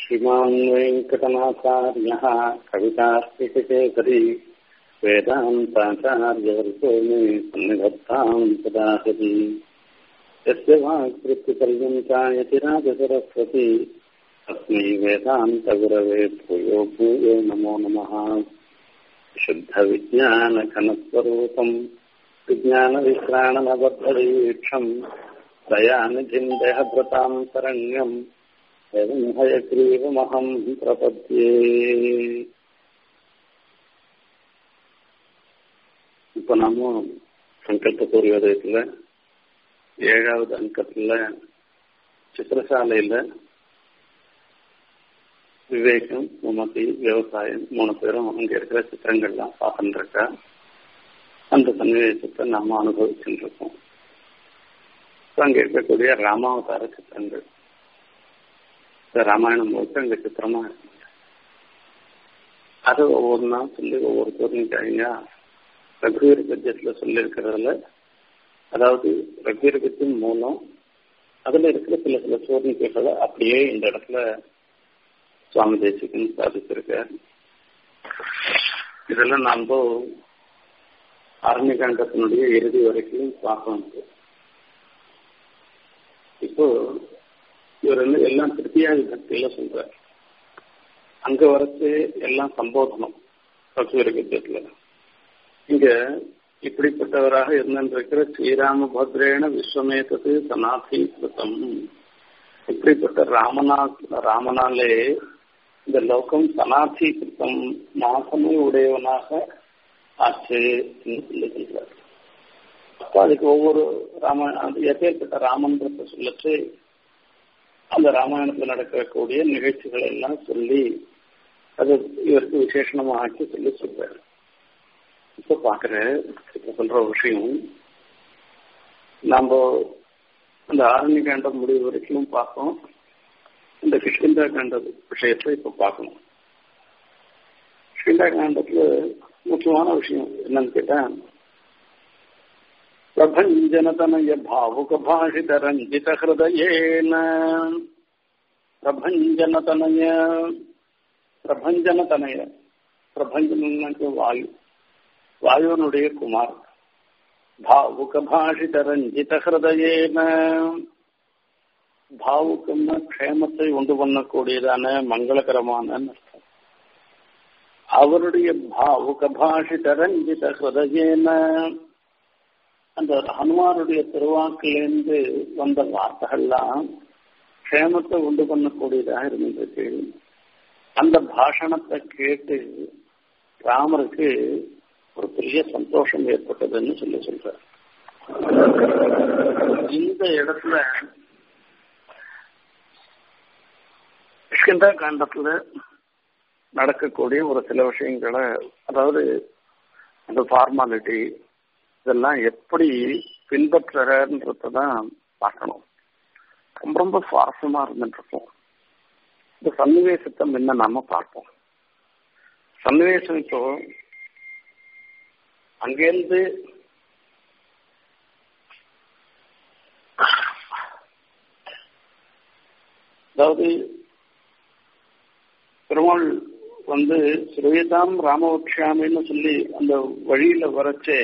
श्रीमान् वेङ्कटनाथार्यः कवितार्थिककेसरी वेदान्ताचार्यवर्गो मे सन्निधत्ताम् सदाहति यस्य वाक्कृत्यपर्यन्तायतिराजसरस्वती तस्मै वेदान्तगुरवे भूयो भूयो नमो नमः शुद्धविज्ञानघनस्वरूपम् विज्ञानविश्राणमबद्धवीक्षम् दयानिधिम् देहभृताम् शरण्यम् एवं हयग्रीवमहम् प्रपद्ये இப்ப நாம சங்கல்ப சூரியோதயத்துல ஏழாவது அங்கத்துல சித்திரசாலையில விவேகம் சுமதி விவசாயம் மூணு பேரும் அங்க இருக்கிற சித்திரங்கள்லாம் பார்த்துட்டு இருக்கா அந்த சன்னிவேசத்தை நாம அனுபவிச்சுட்டு இருக்கோம் அங்க இருக்கக்கூடிய ராமாவதார சித்திரங்கள் இந்த ராமாயணம் முழுக்க அங்க சித்திரமா இருக்கு அது ஒவ்வொரு நாள் சொல்லி ஒவ்வொரு தோர்ணிக்காய்ங்க ரகுவீர கத்தியத்துல சொல்லி இருக்கிறதுல அதாவது ரகுவீர கத்தியம் மூலம் அதுல இருக்கிற சில சில சோர்ணிக்கைகளை அப்படியே இந்த இடத்துல சுவாமி தேசிகன் சாதிச்சிருக்க இதெல்லாம் நாம் அரண்யகாண்டத்தினுடைய இறுதி வரைக்கும் பார்க்கணும் இப்போ இவர் வந்து எல்லாம் திருப்தியாக பக்தியில சொல்றார் அங்க வரத்து எல்லாம் சம்போதனம் பசுவர கத்தியத்துல இங்க இப்படிப்பட்டவராக இருந்திருக்கிற ஸ்ரீராம பத்ரேன விஸ்வமேதது சனாதீகிருத்தம் இப்படிப்பட்ட ராமனா ராமனாலே இந்த லோகம் சனாதீகிருத்தம் நாசமே உடையவனாக ஆச்சு சொல்லுகின்றார் அப்ப அதுக்கு ஒவ்வொரு ராம எப்பேற்பட்ட ராமன்றத சொல்லச்சு அந்த ராமாயணத்தில் நடக்கக்கூடிய நிகழ்ச்சிகள் எல்லாம் சொல்லி அது இவருக்கு விசேஷமா ஆக்கி சொல்லி சொல்றாரு இப்ப பாக்குற இப்ப சொல்ற விஷயம் நம்ம அந்த ஆரண்ய காண்டம் முடிவு வரைக்கும் பார்த்தோம் இந்த கிருஷ்ணந்தா காண்ட விஷயத்தை இப்ப பார்க்கணும் கிருஷ்ணந்தா காண்டத்துல முக்கியமான விஷயம் என்னன்னு கேட்டா பிரபஞ்சனதனய பாவுக பாஷித ரஞ்சித ஹிருதயேன பிரபஞ்சனதனய பிரபஞ்சனதனய பிரபஞ்சனக்கு வாயு வாயுவனுடைய குமார் பாவுக பாஷித ரஞ்சித ஹிருதயேன பாவுக்கம்னா க்ஷேமத்தை உண்டு பண்ணக்கூடியதான மங்களகரமான அர்த்தம் அவருடைய பாவுக பாஷித ரஞ்சித ஹிருதயேன அந்த ஹனுமாருடைய திருவாக்கிலிருந்து வந்த வார்த்தைகள்லாம் க்ஷேமத்தை உண்டு பண்ணக்கூடியதாக இருந்திருக்கு அந்த பாஷணத்தை கேட்டு ராமருக்கு ஒரு பெரிய சந்தோஷம் ஏற்பட்டதுன்னு சொல்லி சொல்றார் இந்த இடத்துல கிருஷ்ணா காண்டத்துல நடக்கக்கூடிய ஒரு சில விஷயங்களை அதாவது அந்த ஃபார்மாலிட்டி இதெல்லாம் எப்படி பின்பற்றுறன்றதான் பார்க்கணும் ரொம்ப ரொம்ப சுவாரஸ்யமா இருந்துட்டு இருக்கோம் இந்த சன்னிவேசத்தை முன்ன நாம பார்ப்போம் சன்னிவேசம் இப்போ அங்கேருந்து அதாவது பெருமாள் வந்து சுரேதாம் ராமவக்ஷாமின்னு சொல்லி அந்த வழியில வரச்சே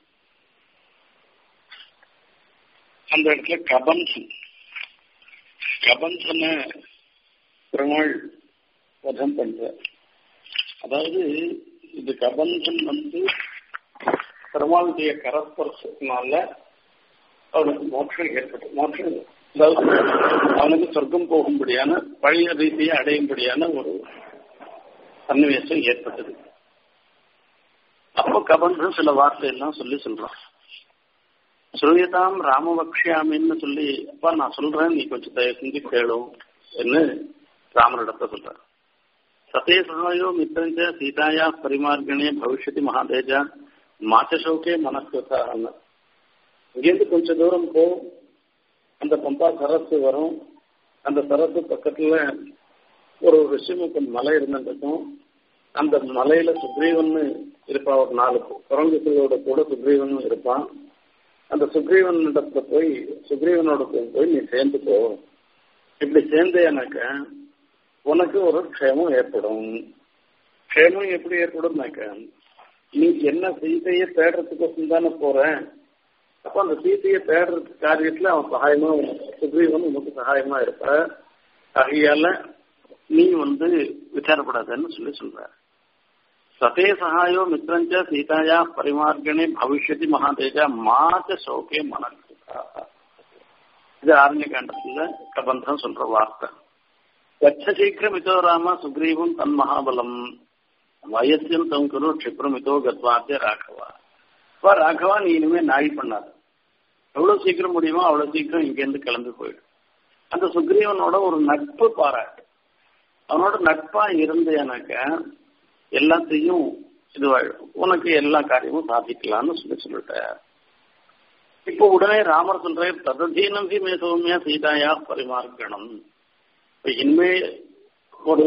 அந்த இடத்துல கபன்சன் கபன்சன பெருமாள் வதம் பண்ற அதாவது இது கபன்சன் வந்து பெருமாளுடைய கரஸ்பர்சத்தினால அவனுக்கு மோட்சம் ஏற்பட்டு மோட்சம் அதாவது அவனுக்கு சொர்க்கம் போகும்படியான பழைய ரீதியை அடையும்படியான ஒரு சன்னிவேசம் ஏற்பட்டது அப்போ கபன்சன் சில வார்த்தை எல்லாம் சொல்லி சொல்றான் சுரியதாம் ராமபக்ஷியாமின்னு சொல்லி அப்பா நான் சொல்றேன் நீ கொஞ்சம் தயவு செஞ்சு கேளும் என்று ராமனிடத்த சொல்ற சதே சகாயோ மித்திரஞ்ச சீதாயா பரிமார்கணே பவிஷ்யதி மகாதேஜா மாச்சசோகே மனஸ்வத்தாங்க இங்கேருந்து கொஞ்ச தூரம் போ அந்த பம்பா சரசு வரும் அந்த சரசு பக்கத்துல ஒரு ரிஷிமுக்கு மலை இருந்துருக்கும் அந்த மலையில சுக்ரீவன் இருப்பான் ஒரு நாலு குரங்குகளோட கூட சுக்ரீவன் இருப்பான் அந்த சுக்ரீவன் இடத்துல போய் சுக்ரீவனோட போய் நீ சேர்ந்துக்கோ இப்படி சேர்ந்தேனாக்க உனக்கு ஒரு க்ஷேமம் ஏற்படும் க்ஷேமம் எப்படி ஏற்படும்னாக்க நீ என்ன சீதையை தேடுறதுக்கோசம் தானே போறேன் அப்ப அந்த சீதையை தேடுறதுக்கு காரியத்துல அவன் சகாயமா சுக்ரீவன் உனக்கு சகாயமா இருப்ப ஆகையால நீ வந்து விசாரப்படாதன்னு சொல்லி சொல்ற சதே சகாயோ மித்திரஞ்ச சீதாயா பரிமார்கணே பவிஷ்யதி மகாதேஜா மாச்ச சோகே மனசுக்கா இது ஆரண்ய காண்டத்துல கபந்தம் சொல்ற வார்த்தை கச்ச சீக்கிரம் இதோ ராம சுக்ரீவம் தன் மகாபலம் வயசியம் தங்குரு க்ஷிப்ரம் இதோ கத்வாத்திய ராகவா அப்பா ராகவா நீ இனிமே நாய் பண்ணாத எவ்வளவு சீக்கிரம் முடியுமோ அவ்வளவு சீக்கிரம் இங்கேருந்து கிளம்பி போயிடும் அந்த சுக்ரீவனோட ஒரு நட்பு பாராட்டு அவனோட நட்பா இருந்தேனாக்க எல்லாத்தையும் இது உனக்கு எல்லா காரியமும் சாதிக்கலாம்னு சொல்லி சொல்லிட்டார் இப்போ உடனே ராமர் சொல்ற தததீனம் ஹி மே சௌமியா சீதாயா பரிமார்க்கணம் இப்ப இனிமே ஒரு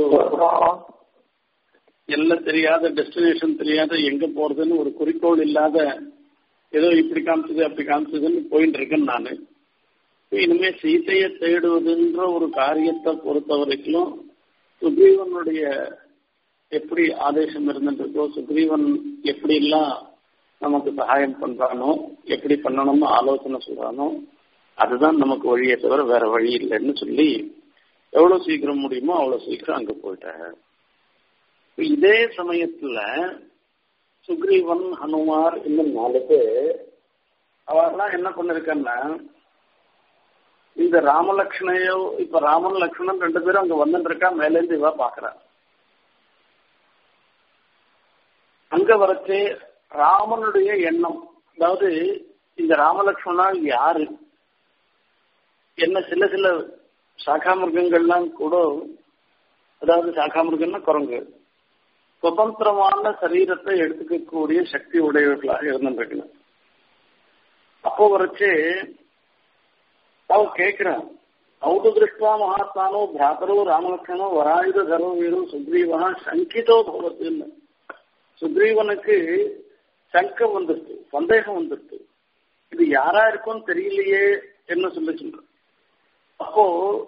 எல்லாம் தெரியாத டெஸ்டினேஷன் தெரியாத எங்க போறதுன்னு ஒரு குறிக்கோள் இல்லாத ஏதோ இப்படி காமிச்சது அப்படி காமிச்சதுன்னு போயிட்டு இருக்கேன் நானு இனிமே சீதையை தேடுவதுன்ற ஒரு காரியத்தை பொறுத்த வரைக்கும் சுக்ரீவனுடைய எப்படி ஆதேசம் இருந்துருக்கோ சுக்ரீவன் எப்படி எல்லாம் நமக்கு சகாயம் பண்றானோ எப்படி பண்ணணும்னு ஆலோசனை சொல்றானோ அதுதான் நமக்கு வழியை தவிர வேற வழி இல்லைன்னு சொல்லி எவ்வளவு சீக்கிரம் முடியுமோ அவ்வளவு சீக்கிரம் அங்க போயிட்டாங்க இதே சமயத்துல சுக்ரீவன் ஹனுமார் இன்னும் நாலு பேர் அவர்லாம் என்ன பண்ணிருக்கன்னா இந்த ராமலட்சுணையோ இப்ப ராமன் லக்ஷ்மணன் ரெண்டு பேரும் அங்க வந்துட்டு இருக்கா மேலேந்து இவ பாக்குறா அங்க வரச்சே ராமனுடைய எண்ணம் அதாவது இந்த ராமலட்சுமணால் யாரு என்ன சில சில சாக்கா மிருகங்கள்லாம் கூட அதாவது சாக்கா மிருகம்னா குரங்கு சுதந்திரமான சரீரத்தை எடுத்துக்கக்கூடிய சக்தி உடையவர்களாக இருந்துருக்கணும் அப்போ வரைச்சு அவன் கேட்கிறான் அவுது திருஷ்டா மகாத்மானோ பிராத்தரோ ராமலட்சணோ வராயுத தர்வ வீரம் சுக்ரீவா சங்கிதோ பவத்துன்னு சுக்ரீவனுக்கு சங்கம் வந்துருச்சு சந்தேகம் வந்துருச்சு இது யாரா இருக்கும்னு தெரியலையே என்ன சொல்லி சொல்ற அப்போ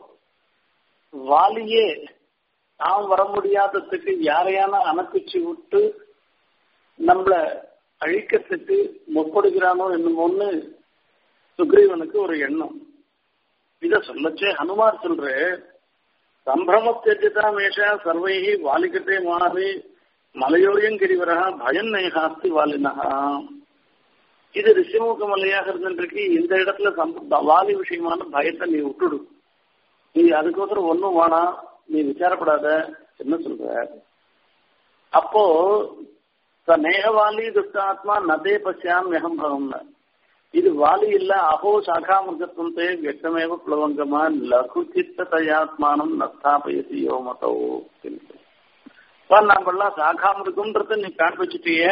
வாலியே நாம் வர முடியாததுக்கு யாரையான அனுப்பிச்சு விட்டு நம்மள அழிக்கிறதுக்கு முற்படுகிறானோ என்னமோன்னு சுக்ரீவனுக்கு ஒரு எண்ணம் இத சொல்லச்சே ஹனுமார் சொல்ற சம்பிரமத்தெஜிதா மேஷா சர்வைகி வாலிகத்தே மாறி மலையோயம் கிரிவரா பயம் நைகாஸ்தி வாலினகா இது ரிஷிமுக மலையாக இருந்துருக்கு இந்த இடத்துல வாலி விஷயமான பயத்தை நீ விட்டுடு நீ அதுக்கோசரம் ஒன்னும் வேணாம் நீ விசாரப்படாத என்ன சொல்ற அப்போ நேகவாலி துஷ்டாத்மா நதே பசியாம் மெகம் பகம்ன இது வாலி இல்ல அஹோ சாகா மிருகத்துவந்தே வியக்தமேவ புலவங்கமா லகு சித்த தயாத்மானம் நஸ்தாபயசி யோமதோ நாமெல்லாம் சாகா மிருகம்ன்றத நீ காண்பிச்சுட்டியே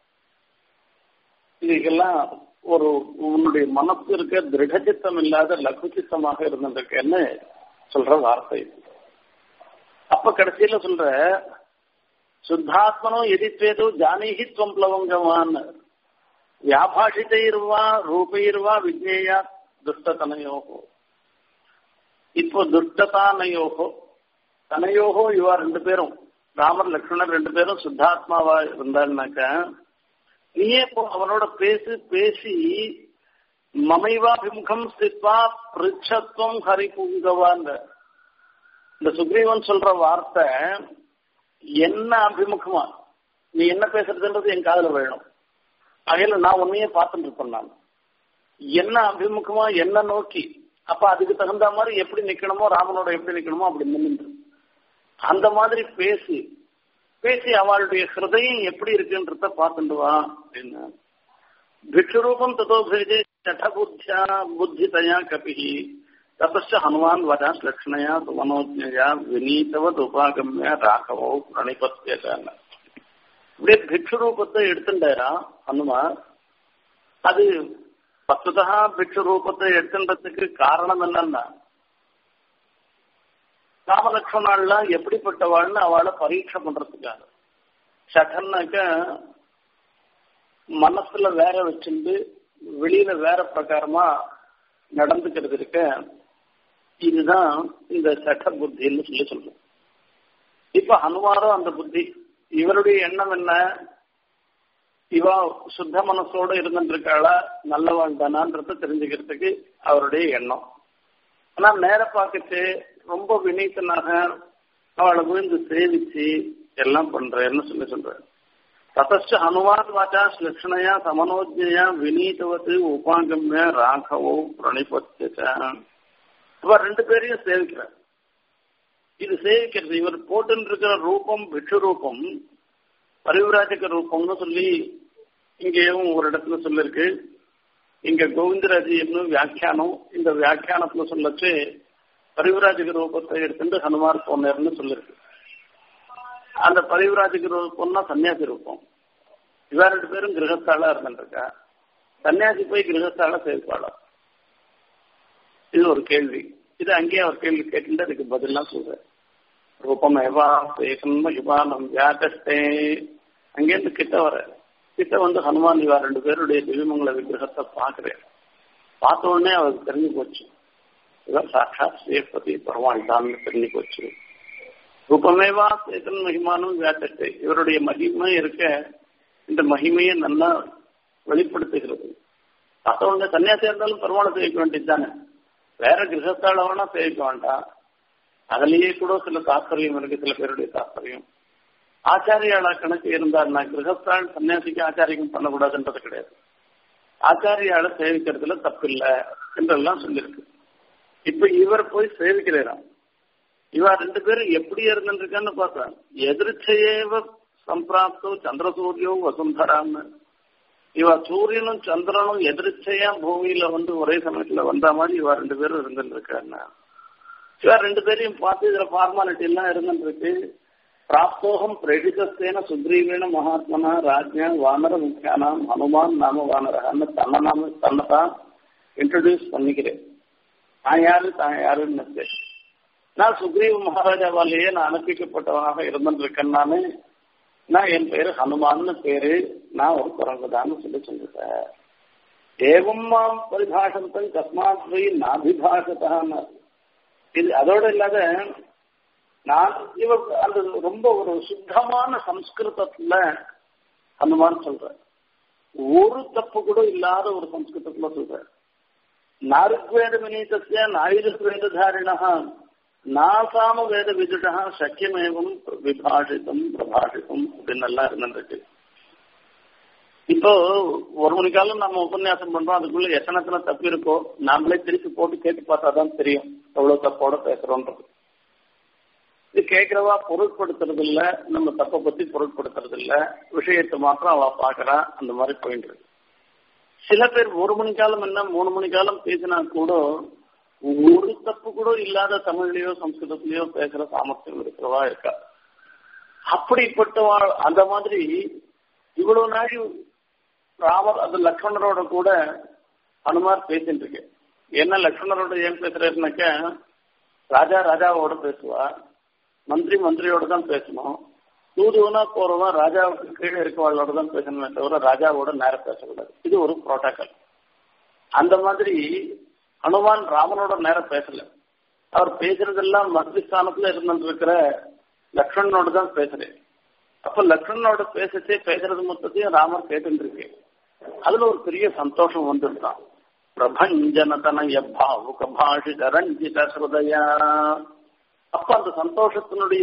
இதுக்கெல்லாம் ஒரு உன்னுடைய மனசு இருக்க திருடச்சித்தம் இல்லாத லகு சித்தமாக இருந்திருக்கேன்னு சொல்ற வார்த்தை அப்ப கடைசியில சொல்ற சுத்தாத்மனோ எதித்வேதோ ஜானீஹி துவம் பிளவங்கமான் வியாபாஷிதைர்வா ரூபைர்வா விஜேயா துஷ்டதனையோகோ இப்போ துஷ்டதானையோகோ தனையோகோ இவா ரெண்டு பேரும் ராமர் லக்ஷ்மணர் ரெண்டு பேரும் சுத்தாத்மாவா இருந்தாருனாக்க நீயே இப்போ அவனோட பேசி பேசி மமைவாபிமுகம் ஸ்தித்வா பிருச்சத்துவம் ஹரி புங்கவான் இந்த சுக்ரீவன் சொல்ற வார்த்தை என்ன அபிமுகமா நீ என்ன பேசுறதுன்றது என் காதல வேணும் அகையில நான் உன்னையே பார்த்துட்டு இருப்பேன் நான் என்ன அபிமுகமா என்ன நோக்கி அப்ப அதுக்கு தகுந்த மாதிரி எப்படி நிக்கணுமோ ராமனோட எப்படி நிக்கணுமோ அப்படி நின்று அந்த மாதிரி பேசி பேசி அவளுடைய ஹிருதயம் எப்படி இருக்குன்றத பார்த்துட்டு வா அப்படின்னு भिक्षुरूपम ततो भेजे चठबुद्ध्या बुद्धितया कपिः ततश्च हनुमान् वदास् लक्ष्मणया सुमनोज्ञया வினீதவத் உபாகம்ய ராகவோ பிரணிபத்தியகான இப்படியே பிக்ஷு ரூபத்தை எடுத்துட்டாரா ஹனுமார் அது வஸ்துதா பிக்ஷு ரூபத்தை எடுத்துன்றதுக்கு காரணம் என்னன்னா ராமலட்சுமணாள்லாம் எப்படிப்பட்டவாள்னு அவளை பரீட்சை பண்றதுக்காக சட்டன்னாக்க மனசுல வேற வச்சிருந்து வெளியில வேற பிரகாரமா நடந்துக்கிறது இருக்க இதுதான் இந்த சட்ட புத்தின்னு சொல்லி சொல்றோம் இப்ப ஹனுமாரும் அந்த புத்தி இவருடைய எண்ணம் என்ன இவா சுத்த மனசோட இருந்துருக்காளா நல்லவாள் தானான்றத தெரிஞ்சுக்கிறதுக்கு அவருடைய எண்ணம் ஆனா நேர பார்த்துட்டு ரொம்ப வினீத்தனாக அவளை விழுந்து சேவிச்சு எல்லாம் பண்றேன்னு சொல்லி சொல்றேன் ததச்ச ஹனுமான் வாச்சா ஸ்லக்ஷணையா சமனோஜயா வினீதவத்து உபாகம்ய ராகவோ பிரணிபத்திய இவர் ரெண்டு பேரையும் சேவிக்கிறார் இது சேவிக்கிறது இவர் போட்டு இருக்கிற ரூபம் விட்டு ரூபம் பரிவராஜக ரூபம்னு சொல்லி இங்கேயும் ஒரு இடத்துல சொல்லிருக்கு இங்க கோவிந்தராஜின்னு வியாக்கியானம் இந்த வியாக்கியானத்துல சொல்லச்சு பரிவராஜக ரூபத்தை எடுத்துட்டு ஹனுமார் போனேர்னு சொல்லிருக்கு அந்த பரிவராஜக ரூபம்னா சன்னியாசி ரூபம் இவா ரெண்டு பேரும் கிரகஸ்தாலா இருந்துருக்கா சன்னியாசி போய் கிரகஸ்தால சேர்ப்பாளா இது ஒரு கேள்வி இது அங்கேயே அவர் கேள்வி கேட்டு அதுக்கு பதிலாம் சொல்ற ரூபமேவா ஏகம் மகிபானம் வியாகஸ்தே அங்கேருந்து கிட்ட வர கிட்ட வந்து ஹனுமான் இவா ரெண்டு பேருடைய திவ்யமங்கல விக்கிரகத்தை பாக்குறேன் பார்த்த உடனே அவருக்கு தெரிஞ்சு போச்சு இவர் சாட்சாத் ஸ்ரீபதி பெருமாள் தான் தெரிஞ்சு போச்சு ரூபமேவா சேதன் மகிமானம் வியாக்கத்தை இவருடைய மகிமை இருக்க இந்த மகிமையை நல்லா வெளிப்படுத்துகிறது பார்த்த உடனே சன்னியாசியா இருந்தாலும் பெருமாளை சேவிக்க வேண்டியது தானே வேற கிரகஸ்தால வேணா சேவிக்க வேண்டாம் அதுலயே கூட சில தாற்பயம் இருக்கு சில பேருடைய தாற்பயம் ஆச்சாரியாள கணக்கு இருந்தாருன்னா கிரகஸ்தான் சன்னியாசிக்கு ஆச்சாரியம் பண்ணக்கூடாதுன்றது கிடையாது ஆச்சாரியால சேவிக்கிறதுல தப்பில்லை என்றெல்லாம் சொல்லியிருக்கு இப்ப இவர் போய் சேவிக்கிறாராம் இவா ரெண்டு பேரும் எப்படி இருந்துருக்கான்னு பார்த்தா எதிர்ச்சையேவ சம்பிராப்தோ சந்திரசூரியோ வசுந்தரான்னு இவ சூரியனும் சந்திரனும் எதிர்ச்சையா பூமியில வந்து ஒரே சமயத்துல வந்த மாதிரி இவ ரெண்டு பேரும் இருந்துருக்காருன்னா இவ ரெண்டு பேரையும் பார்த்து இதுல ஃபார்மாலிட்டி எல்லாம் இருந்துருக்கு பிராப்தோகம் பிரேடிதஸ்தேன சுக்ரீவேன மகாத்மனா ராஜ்யா வானர முக்கியானாம் ஹனுமான் நாம வானரகான்னு தன்னை நாம தன்னை தான் இன்ட்ரடியூஸ் பண்ணிக்கிறேன் நான் யாரு தான் யாருன்னு நான் சுக்ரீவ மகாராஜாவாலேயே நான் அனுப்பிக்கப்பட்டவனாக இருந்திருக்கேன் நானு நான் என் பேரு ஹனுமான்னு பேரு நான் ஒரு குரங்குதான்னு சொல்லி சொல்லிட்டேன் ஏவம் மாம் பரிபாஷந்தம் கஸ்மாத் வை நாபிபாஷத்தான்னு இது அதோட இல்லாத நான் இவர் அந்த ரொம்ப ஒரு சுத்தமான சம்ஸ்கிருதத்துல ஹனுமான் சொல்றேன் ஒரு தப்பு கூட இல்லாத ஒரு சம்ஸ்கிருதத்துல சொல்றேன் நாருக்வேத வினீதஸ்ய நாயுர்வேததாரிணா நாசாம வேத விதுடா சக்கியமேவம் விபாஷிதம் பிரபாஷிதம் அப்படின்னு எல்லாம் இருந்துருக்கு இப்போ ஒரு மணி காலம் நம்ம உபன்யாசம் பண்றோம் அதுக்குள்ள எத்தனை எத்தனை தப்பு இருக்கோ நாமளே திருப்பி போட்டு கேட்டு பார்த்தா தான் தெரியும் எவ்வளவு தப்போட பேசுறோன்றது இது கேட்கிறவா பொருட்படுத்துறது இல்ல நம்ம தப்பை பத்தி பொருட்படுத்துறது இல்ல விஷயத்தை மாத்திரம் அவ பாக்குறா அந்த மாதிரி போயிட்டு இருக்கு சில பேர் ஒரு மணி காலம் என்ன மூணு மணி காலம் பேசினா கூட ஒரு தப்பு கூட இல்லாத தமிழ்லயோ சம்ஸ்கிருதத்திலயோ பேசுற சாமர்த்தியம் இருக்கிறவா இருக்கா அப்படிப்பட்டவா அந்த மாதிரி இவ்வளவு நாள் ராமர் அது லக்ஷ்மணரோட கூட ஹனுமார் பேசிட்டு இருக்கு என்ன லக்ஷ்மணரோட ஏன் பேசுறாருனாக்க ராஜா ராஜாவோட பேசுவா மந்திரி மந்திரியோட தான் பேசணும் தூதுவனா போறவன் ராஜாவுக்கு கீழே இருக்கவாளோட தான் பேசணுமே தவிர ராஜாவோட நேரம் பேசக்கூடாது இது ஒரு புரோட்டோக்கால் அந்த மாதிரி ஹனுமான் ராமனோட நேரம் பேசல அவர் பேசுறதெல்லாம் மந்திரி ஸ்தானத்துல இருந்துருக்கிற லக்ஷ்மணனோட தான் பேசுறேன் அப்ப லக்ஷ்மணனோட பேசச்சே பேசுறது மொத்தத்தையும் ராமர் கேட்டுருக்கு அதுல ஒரு பெரிய சந்தோஷம் வந்துருந்தான் பிரபஞ்சனதனய பாவுக பாஷித ரஞ்சித ஹிருதயா அப்ப அந்த சந்தோஷத்தினுடைய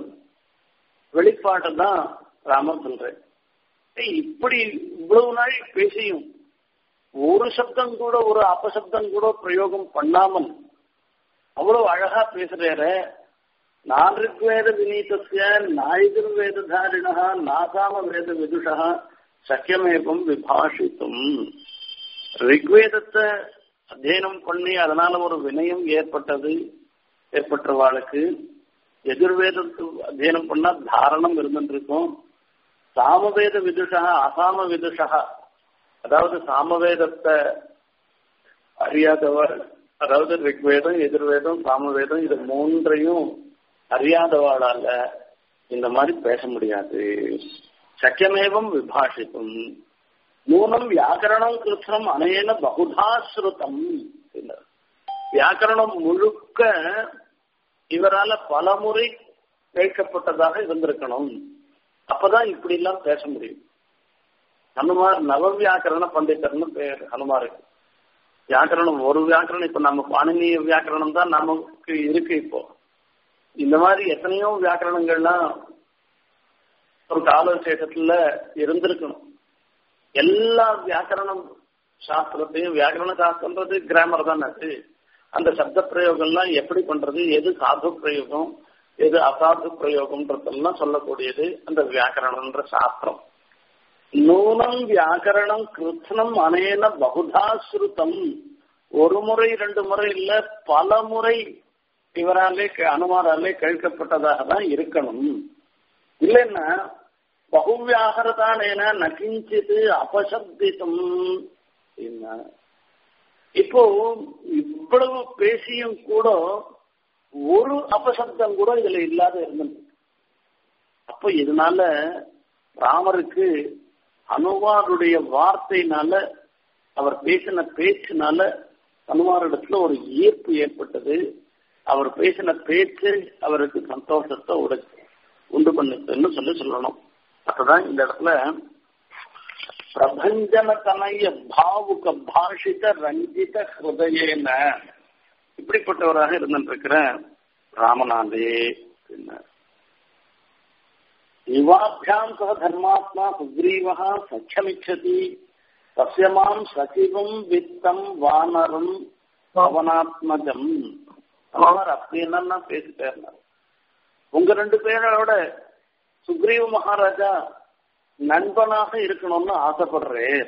வெளிப்பாடு தான் ராமர் சொல்றேன் இப்படி இவ்வளவு நாள் பேசியும் ஒரு சப்தம் கூட ஒரு அபசப்தம் கூட பிரயோகம் பண்ணாமல் அவ்வளவு அழகா பேசுறாரு நான் ரிக்வேத வினீதஸ்ய நாயுர்வேததாரிணா நாசாம வேத விதுஷா சக்கியமேபம் விபாஷித்தும் ரிக்வேதத்தை அத்தியனம் பண்ணி அதனால ஒரு வினயம் ஏற்பட்டது ஏற்பட்டவாளுக்கு எதிர்வேதத்து அத்தியனம் பண்ணா தாரணம் இருந்துருக்கும் சாமவேத விதுஷா அசாம விதுஷா அதாவது சாமவேதத்தை அறியாதவர் அதாவது ரிக்வேதம் எதிர்வேதம் சாமவேதம் இது மூன்றையும் அறியாதவாளால இந்த மாதிரி பேச முடியாது சக்கியமேவம் விபாஷித்தும் நூனம் வியாக்கரணம் கிருத்தம் அனேன பகுதாஸ்ருதம் வியாக்கரணம் முழுக்க இவரால பலமுறை கேட்கப்பட்டதாக இருந்திருக்கணும் அப்பதான் இப்படி எல்லாம் பேச முடியும் ஹனுமார் நவவியாக்கரண பண்டிதர்னு பேர் ஹனுமாருக்கு வியாக்கரணம் ஒரு வியாக்கரணம் இப்ப நம்ம பாணினிய வியாக்கரணம் தான் நமக்கு இருக்கு இப்போ இந்த மாதிரி எத்தனையோ வியாக்கரணங்கள்லாம் ஒரு கால விசேஷத்துல இருந்திருக்கணும் எல்லா வியாக்கரணம் சாஸ்திரத்தையும் வியாக்கரண சாஸ்திரன்றது கிராமர் தான் அது அந்த சப்த பிரயோகம்லாம் எப்படி பண்றது எது சாது பிரயோகம் எது அசாது பிரயோகம்ன்றதெல்லாம் சொல்லக்கூடியது அந்த வியாக்கரணம்ன்ற சாஸ்திரம் நூனம் வியாக்கரணம் கிருத்தனம் அனேன பகுதா ஸ்ருதம் ஒரு முறை ரெண்டு முறை இல்ல பல முறை இவராலே அனுமாராலே கேட்கப்பட்டதாக தான் இருக்கணும் இல்லைன்னா பகுவியாகரதானேன நகிஞ்சிது அபசப்திதம் இப்போ இவ்வளவு பேசியும் கூட ஒரு அபசப்தம் கூட இதுல இல்லாத இருந்தது அப்ப இதனால ராமருக்கு அனுமாருடைய வார்த்தையினால அவர் பேசின பேச்சினால அனுமாரிடத்துல ஒரு ஈர்ப்பு ஏற்பட்டது அவர் பேசின பேச்சு அவருக்கு சந்தோஷத்தை உட உண்டு பண்ணுச்சுன்னு சொல்லி சொல்லணும் அப்பதான் இந்த இடத்துல பிரபஞ்சன தனைய பாவுக பாஷித ரஞ்சித ஹிருதயேன இப்படிப்பட்டவராக இருந்திருக்கிற ராமநாதே யுவாபியாம் சக தர்மாத்மா சுக்ரீவா சக்கியமிச்சதி தஸ்யமாம் சசிவம் வித்தம் வானரம் பவனாத்மஜம் அவர் அப்படி என்னன்னா பேசிட்டார் உங்க ரெண்டு பேரோட சுக்ரீவ மகாராஜா நண்பனாக இருக்கணும்னு ஆசைப்படுறேன்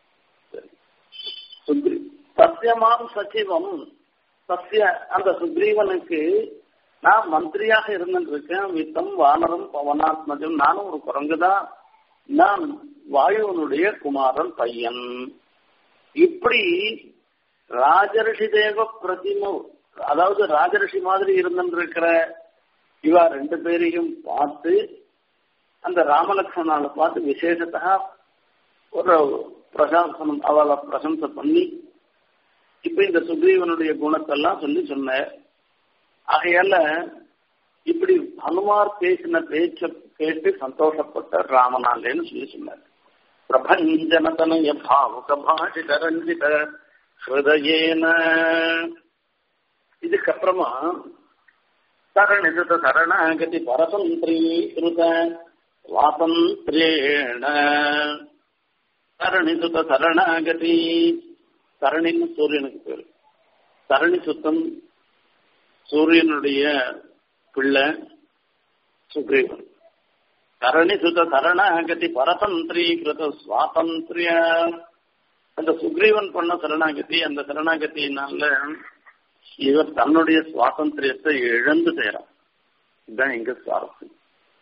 சத்தியமாம் சச்சிவம் சத்திய அந்த சுக்ரீவனுக்கு நான் மந்திரியாக இருந்திருக்கேன் வித்தம் வானரம் பவனாத்மஜம் நானும் ஒரு குரங்குதான் நான் வாயுவனுடைய குமாரன் பையன் இப்படி ராஜரிஷி தேவ பிரதிமு அதாவது ராஜரிஷி மாதிரி இருந்திருக்கிற இவா ரெண்டு பேரையும் பார்த்து அந்த ராமலக்ஷ்மணால பார்த்து விசேஷத்தா ஒரு பிரசாசனம் அவளை பிரசம்சை பண்ணி இப்ப இந்த சுக்ரீவனுடைய குணத்தெல்லாம் சொல்லி சொன்ன ஆகையால இப்படி ஹனுமார் பேசின பேச்ச கேட்டு சந்தோஷப்பட்ட ராமனாலேன்னு சொல்லி சொன்னார் பிரபஞ்சனதனய பாவுக பாஷித ரஞ்சித ஹிருதயேன இதுக்கப்புறமா சரணித சரணாகதி பரசந்திரீகிருத சுவாதந்திரேண சரணிசுத சரணாகதி சரணின்னு சூரியனுக்கு பேரு சரணி சுத்தம் சூரியனுடைய பிள்ளை சுக்ரீவன் சரணி சுத சரணாகதி பரதந்திரீகிருத சுவாதந்திரிய அந்த சுக்ரீவன் பண்ண சரணாகதி அந்த சரணாகத்தினால இவர் தன்னுடைய சுவாதந்திரியத்தை இழந்து செய்யறான் இதுதான் எங்க சுவாரஸ்யம்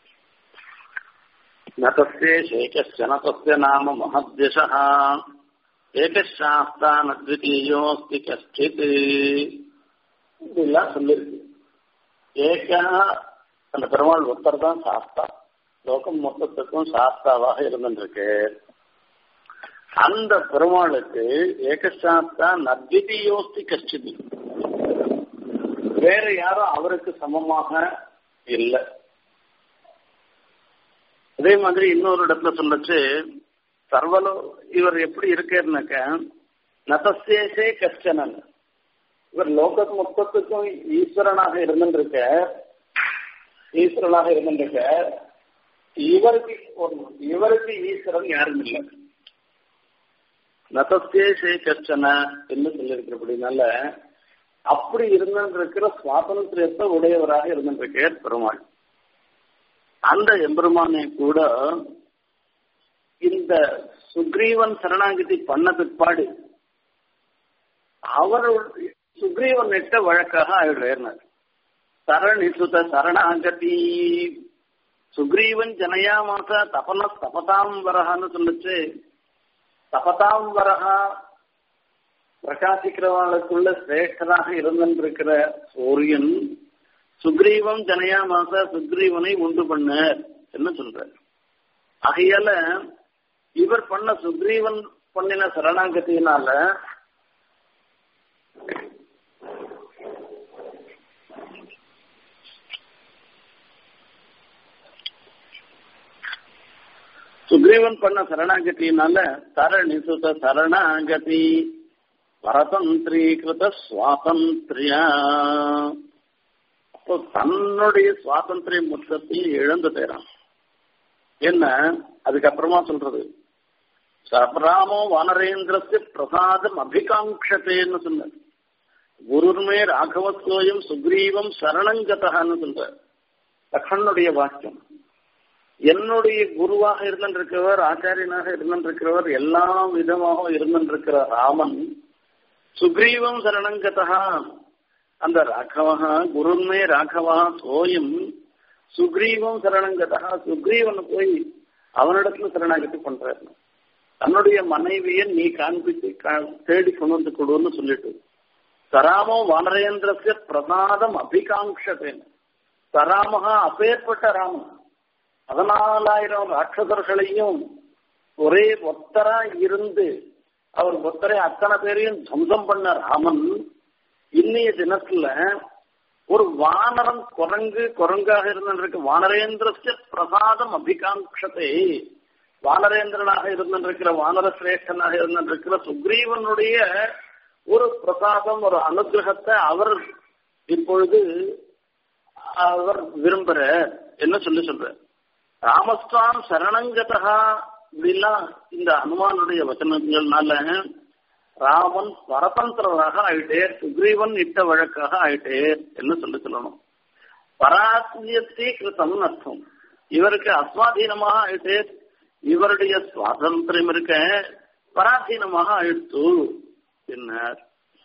நதஸ்ய சேகஸ்ய நதஸ்ய நாம மகத்யசः ஏகசாஸ்தா நத்விதீயோஸ்தி கஷ்டித் இதெல்லாம் சொல்லிருக்கு ஏகா அந்த பெருமாள் ஒருத்தர் தான் சாஸ்தா லோகம் மொத்தத்துக்கும் சாஸ்தாவாக இருந்துருக்கு அந்த பெருமாளுக்கு ஏகசாஸ்தா நத்விதீயோஸ்தி கஷ்டித் வேற யாரும் அவருக்கு சமமாக இல்லை அதே மாதிரி இன்னொரு இடத்துல சொல்லச்சு சர்வலோ இவர் எப்படி இருக்காருனாக்க நதசேஷே கஷ்டனன் இவர் லோக மொத்தத்துக்கும் ஈஸ்வரனாக இருந்துருக்க ஈஸ்வரனாக இருந்துருக்க இவருக்கு இவருக்கு ஈஸ்வரன் யாரும் இல்லை நதசேஷே கஷ்டன என்று சொல்லியிருக்கிறபடினால அப்படி இருந்திருக்கிற சுவாதந்திரத்தை உடையவராக இருந்திருக்கார் பெருமாள் அந்த எம்பெருமானை கூட இந்த சுக்ரீவன் சரணாகதி பண்ண பிற்பாடு அவர் சுக்ரீவன் இட்ட வழக்காக ஆயிடுறார் சரணி சுத சரணாகதி சுக்ரீவன் ஜனயாமாச தபன தபதாம் வரகான்னு சொல்லிச்சு தபதாம் வரகா பிரகாசிக்கிறவர்களுக்குள்ள சிரேஷ்டராக இருந்திருக்கிற சூரியன் சுக்ரீவம் ஜனயாமாச சுக்ரீவனை உண்டு பண்ண என்ன சொல்றார் ஆகையால இவர் பண்ண சுக்ரீவன் பண்ணின சரணாகத்தினால சுக்ரீவன் பண்ண சரணாகதியினால தரணி சுத சரணாகதி பரதந்திரீகிருத சுவாதந்திரியா அப்போ தன்னுடைய சுவாதந்திரிய மொத்தத்தையும் இழந்து தேரான் என்ன அதுக்கப்புறமா சொல்றது சபராமோ வானரேந்திரஸ்ய பிரசாதம் அபிகாங்ஷத்தேன்னு சொன்ன குருர்மே ராகவத்தோயம் சுக்ரீவம் சரணங்கதகான்னு சொல்ற லக்ஷ்மணனுடைய வாக்கியம் என்னுடைய குருவாக இருந்திருக்கிறவர் ஆச்சாரியனாக இருந்திருக்கிறவர் எல்லா விதமாக இருந்திருக்கிற ராமன் சுக்ரீவம் சரணங்கதா அந்த ராகவா குருமே ராகவா சோயம் சுக்ரீவம் சரணங்கதா சுக்ரீவன் போய் அவனிடத்துல சரணாகதி பண்றாரு தன்னுடைய மனைவியை நீ காண்பித்து தேடி கொண்டு வந்து கொடுன்னு சொல்லிட்டு சராமோ வானரேந்திரஸ்ய பிரசாதம் அபிகாங்ஷதேன் சராமகா அப்பேற்பட்ட ராமன் பதினாலாயிரம் ராட்சசர்களையும் ஒரே ஒத்தரா இருந்து அவர் ஒத்தரை அத்தனை பேரையும் துவம்சம் பண்ண ராமன் இன்னைய தினத்துல ஒரு வானரம் குரங்கு குரங்காக இருந்திருக்கு வானரேந்திரஸ்ய பிரசாதம் அபிகாங்ஷத்தை வானரேந்திரனாக இருந்திருக்கிற வானர சிரேஷ்டனாக இருந்திருக்கிற சுக்ரீவனுடைய ஒரு பிரசாதம் ஒரு அனுகிரகத்தை அவர் இப்பொழுது அவர் விரும்புற என்ன சொல்லி சொல்ற ராமஸ்தாம் சரணங்கதா இப்படிலாம் இந்த ஹனுமானுடைய வச்சனங்கள்னால ராமன் பரதந்திரராக ஆயிட்டே சுக்ரீவன் இட்ட வழக்காக ஆயிட்டே என்ன சொல்லி சொல்லணும் பராசியத்தை கிருத்தம்னு அர்த்தம் இவருக்கு அஸ்வாதீனமாக ஆயிட்டே இவருடைய சுவாதந்திரம் இருக்க பராதீனமாக ஆயிடுத்து பின்னர்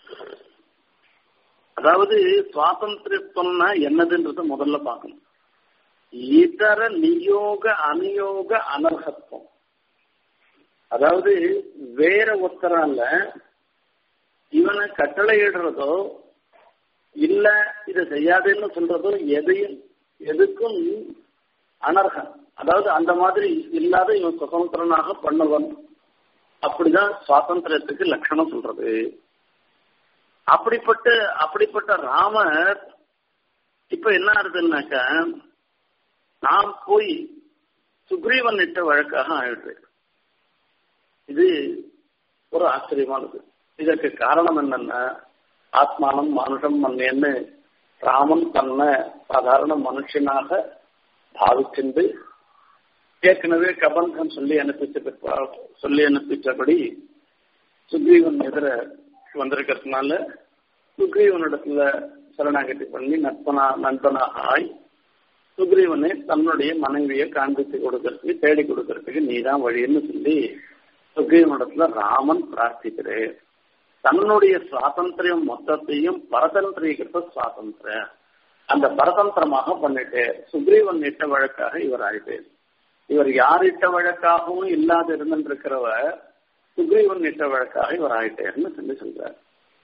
அதாவது சுவாதந்திரத்துவம்னா என்னதுன்றத முதல்ல பார்க்கணும் இதர நியோக அநியோக அனர்ஹத்துவம் அதாவது வேற ஒருத்தரால இவனை கட்டளையிடுறதோ இல்ல இதை செய்யாதுன்னு சொல்றதோ எதையும் எதுக்கும் அனர்ஹம் அதாவது அந்த மாதிரி இல்லாத இவன் சுதந்திரனாக பண்ணுவன் அப்படிதான் சுவாதந்திரத்துக்கு லட்சணம் சொல்றது அப்படிப்பட்ட அப்படிப்பட்ட ராமர் இப்ப என்ன ஆகுதுன்னாக்கா நாம் போய் சுக்ரீவன் இட்ட வழக்காக ஆயிடுது இது ஒரு ஆச்சரியமானது இதற்கு காரணம் என்னன்னா ஆத்மானம் மனுஷம் மண்ணேன்னு ராமன் தன்னை சாதாரண மனுஷனாக பாவிச்சிருந்து ஏற்கனவே கபந்தம் சொல்லி அனுப்பிச்ச சொல்லி அனுப்பிச்சபடி சுக்ரீவன் எதிர வந்திருக்கிறதுனால சுக்ரீவனிடத்துல சரணாகதி பண்ணி நட்பனா நண்பனாக ஆய் சுக்ரீவனை தன்னுடைய மனைவியை காண்பித்து கொடுக்கறதுக்கு தேடி கொடுக்கறதுக்கு நீதான் வழின்னு சொல்லி சுக்ரீவனிடத்துல ராமன் பிரார்த்திக்கிறேன் தன்னுடைய சுவாதந்திரம் மொத்தத்தையும் பரதந்திரீகிருத்த சுவாதந்திரம் அந்த பரதந்திரமாக பண்ணிட்டு சுக்ரீவன் இட்ட வழக்காக இவர் ஆயிட்டு இவர் யார் இட்ட வழக்காகவும் இல்லாத இருந்திருக்கிறவ சுக்ரீவன் இட்ட வழக்காக இவர் ஆயிட்டேன்னு சொல்லி சொல்றார்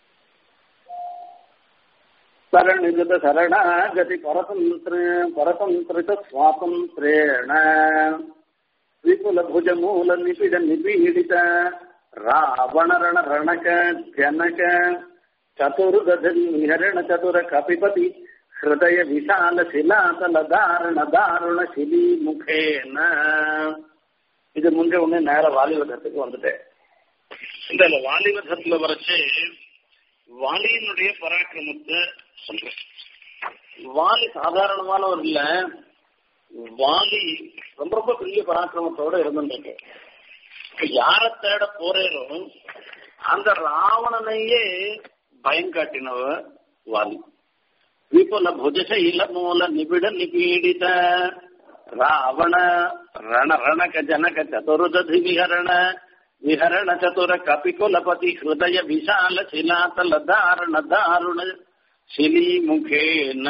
சரணிகத சரணாகதி பரதந்திர பரதந்திரித சுவாதந்திரேண விபுல புஜ மூல நிபிட நிபீடித ராவணரண ரணக ஜனக சதுர்கதி நிஹரண சதுர கபிபதி ஹிருதய விசால சிலாசல தாரண தாருண சிலி முகேன இது முன்ன உடனே நேர வாலிவதத்துக்கு வந்துட்டேன் இந்த வாலிவதத்துல வரைச்சு வாலியினுடைய பராக்கிரமத்தை சொல்றேன் வாலி சாதாரணமானவர் இல்ல வாலி ரொம்ப ரொம்ப பெரிய பராக்கிரமத்தோட இருந்துருக்கு யார தேட போறேனோ அந்த ராவணனையே பயம் காட்டினவ வாலி விபுல புஜசைல மூல நிபிட நிபீடித ராவண ரண ரணக ஜனக சதுர்ததி விஹரண விஹரண சதுர கபிகுலபதி ஹிருதய விசால சிலாத்தல தாரண தாருண சிலி முகேன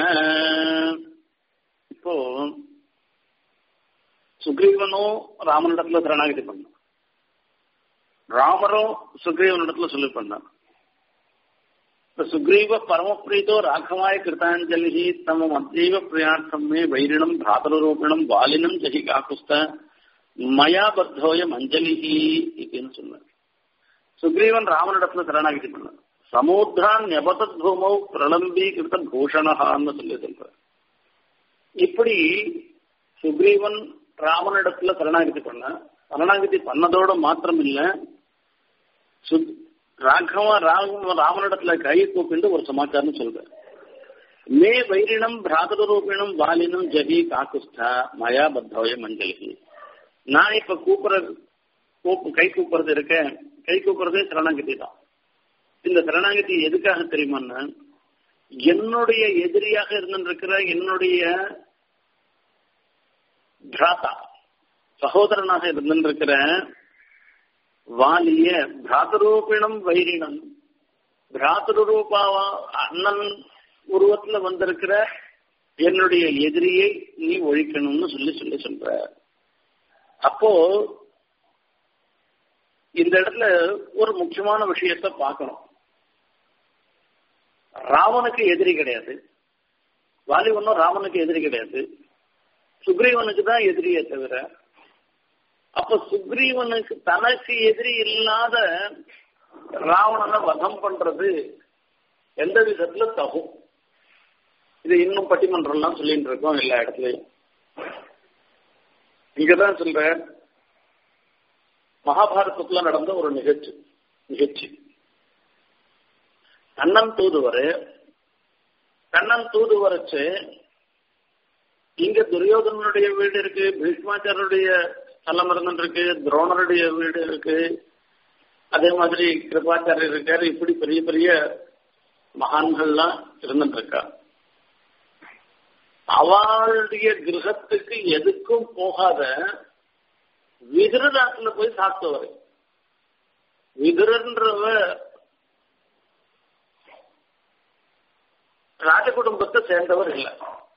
இப்போ சுக்ரீவனும் ராமனிடத்துல சரணாகதி பண்ணான் ராமரும் சுக்ரீவனிடத்துல சொல்லி பண்ணான் சுக்ரீவ பரமப்ரீதோ ராഘவாய கிருத்தாஞ்சலி தம மத்தியவ பிரியார்த்தம் மே வைரிணம் பிராதரூபிணம் வாலினம் ஜஹி காக்குஸ்த மயா பத்தோயம் அஞ்சலி அப்படின்னு சொன்னார் சுக்ரீவன் ராமனிடத்துல சரணாகதி பண்ணார் சமுத்திரான் நெபதத் பூமௌ பிரலம்பீகிருத்த பூஷணஹான்னு சொல்லி சொல்றார் இப்படி சுக்ரீவன் ராமனிடத்துல சரணாகதி பண்ண சரணாகதி பண்ணதோட மாத்திரம் இல்ல சுத் ராகவ ராகவ ராமனிடத்துல கை கூப்பிட்டு ஒரு சமாச்சாரம் சொல்ற மே வைரிணம் பிராதரூபிணம் வாலினம் ஜகி காக்குஸ்தா மயா பத்தவய மஞ்சளி நான் இப்ப கூப்பிடுற கூப்பு கை கூப்பிடுறது இருக்க கை கூப்பிடுறதே சரணாகதி தான் இந்த சரணாகதி எதுக்காக தெரியுமான்னா என்னுடைய எதிரியாக இருந்திருக்கிற என்னுடைய பிராதா சகோதரனாக இருந்திருக்கிற வாலிய பிராதரூபிணம் வைரினம் பிராதரூபாவா அண்ணன் உருவத்துல வந்திருக்கிற என்னுடைய எதிரியை நீ ஒழிக்கணும்னு சொல்லி சொல்லி சொல்ற அப்போ இந்த இடத்துல ஒரு முக்கியமான விஷயத்த பார்க்கணும் ராவனுக்கு எதிரி கிடையாது வாலி ஒன்றும் ராமனுக்கு எதிரி கிடையாது சுக்ரீவனுக்கு தான் எதிரியே தவிர அப்ப சுக்ரீவனுக்கு தனக்கு எதிரி இல்லாத ராவணனை வதம் பண்றது எந்த விதத்துல தகும் இது இன்னும் பட்டிமன்றம்லாம் சொல்லிட்டு இருக்கோம் எல்லா இடத்துலயும் இங்கதான் சொல்ற மகாபாரதத்துல நடந்த ஒரு நிகழ்ச்சி நிகழ்ச்சி கண்ணன் தூதுவர் கண்ணன் தூதுவரச்சு இங்க துரியோதனனுடைய வீடு இருக்கு பீஷ்மாச்சாரருடைய ஸ்தலம் இருந்துருக்கு துரோணருடைய வீடு இருக்கு அதே மாதிரி கிருபாச்சாரியர் இருக்காரு இப்படி பெரிய பெரிய மகான்கள்லாம் இருந்துட்டு இருக்கா அவளுடைய கிரகத்துக்கு எதுக்கும் போகாத விதுரதாத்துல போய் சாப்பிட்டவர் விதுரன்றவ ராஜ குடும்பத்தை சேர்ந்தவர் இல்லை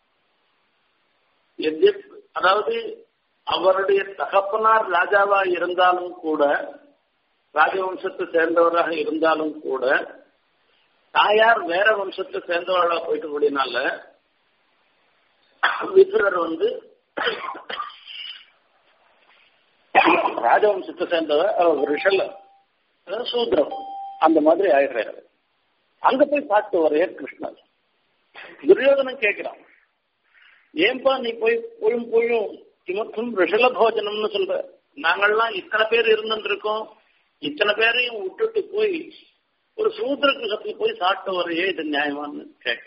அதாவது அவருடைய தகப்பனார் ராஜாவா இருந்தாலும் கூட ராஜவம்சத்தை சேர்ந்தவராக இருந்தாலும் கூட தாயார் வேற வம்சத்தை சேர்ந்தவர்களா போயிட்டு கூடினால விதுரர் வந்து ராஜவம்சத்தை சேர்ந்தவர் ரிஷல் சூத்ரம் அந்த மாதிரி ஆயிடுறாரு அங்க போய் பார்த்து வரைய கிருஷ்ணர் துரியோதனன் கேட்கிறான் ஏன்பா நீ போய் போயும் போயும் கிமத்தும் ரிஷல போஜனம்னு சொல்ற நாங்கள்லாம் இத்தனை பேர் இருந்துருக்கோம் இத்தனை பேரையும் விட்டுட்டு போய் ஒரு சூத்திர கிரகத்துக்கு போய் சாப்பிட்டு வரையே இது நியாயமான்னு கேட்க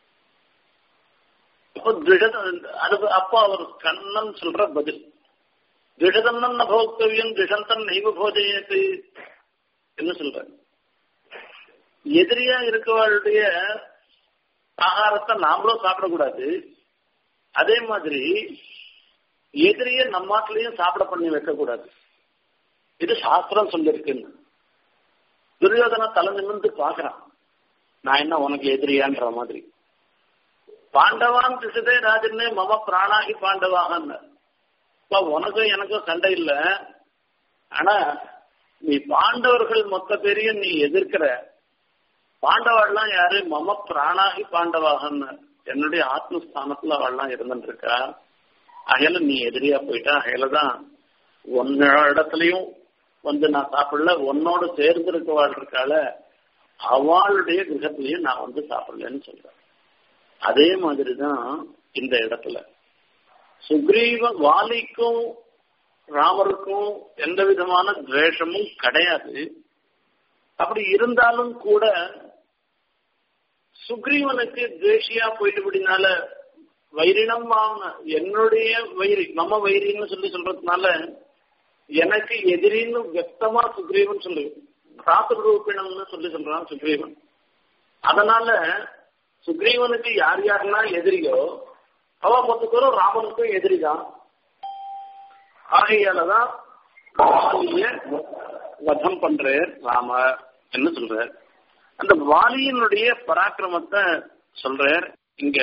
அப்போ திடத அது அப்போ அவர் கண்ணன் சொல்ற பதில் திடதன்னன் நபோக்தவியம் திஷந்தன் நெய்வ போஜயத்து என்ன சொல்ற எதிரியா இருக்கவளுடைய ஆகாரத்தை நாமளும் சாப்பிடக்கூடாது அதே மாதிரி எதிரிய நம்மாட்டிலையும் சாப்பிட பண்ணி வைக்கக்கூடாது இது சாஸ்திரம் சொல்லிருக்குன்னு துரியோதன தலை நிமிர்ந்து பாக்குறான் நான் என்ன உனக்கு எதிரியான்ற மாதிரி பாண்டவான் திசதே ராஜன்னே மம பிராணாகி பாண்டவாகன்னு உனக்கும் எனக்கும் சண்டை இல்லை ஆனா நீ பாண்டவர்கள் மொத்த பேரையும் நீ எதிர்க்கிற பாண்டவாள்லாம் யாரு மம பிராணாகி பாண்டவாகன்னு என்னுடைய ஆத்மஸ்தானத்துல அவள்லாம் இருந்துட்டு இருக்கா அகையில நீ எதிரியா போயிட்டா அகையில தான் உன்னோட இடத்துலயும் வந்து நான் சாப்பிடல உன்னோட சேர்ந்து இருக்கவாள் இருக்கால அவளுடைய கிரகத்திலையும் நான் வந்து சாப்பிடலன்னு சொல்றேன் அதே மாதிரிதான் இந்த இடத்துல சுக்ரீவ வாலிக்கும் ராமருக்கும் எந்த விதமான துவேஷமும் கிடையாது அப்படி இருந்தாலும் கூட சுக்ரீவனுக்கு துவேஷியா போயிட்டு அப்படினால வைரினம் வாங்க என்னுடைய வைரி நம்ம வைரின்னு சொல்லி சொல்றதுனால எனக்கு எதிரின்னு வெக்தமா சுக்ரீவன் சொல்லு ராத்திரூபிணம்னு சொல்லி சொல்றான் சுக்ரீவன் அதனால சுக்ரீவனுக்கு யார் யாரெல்லாம் எதிரியோ அவ மொத்தத்தோறும் ராமனுக்கும் எதிரிதான் ஆகையாலதான் வாலிய வதம் பண்றார் ராம என்ன சொல்றார் அந்த வாலியினுடைய பராக்கிரமத்தை சொல்றார் இங்க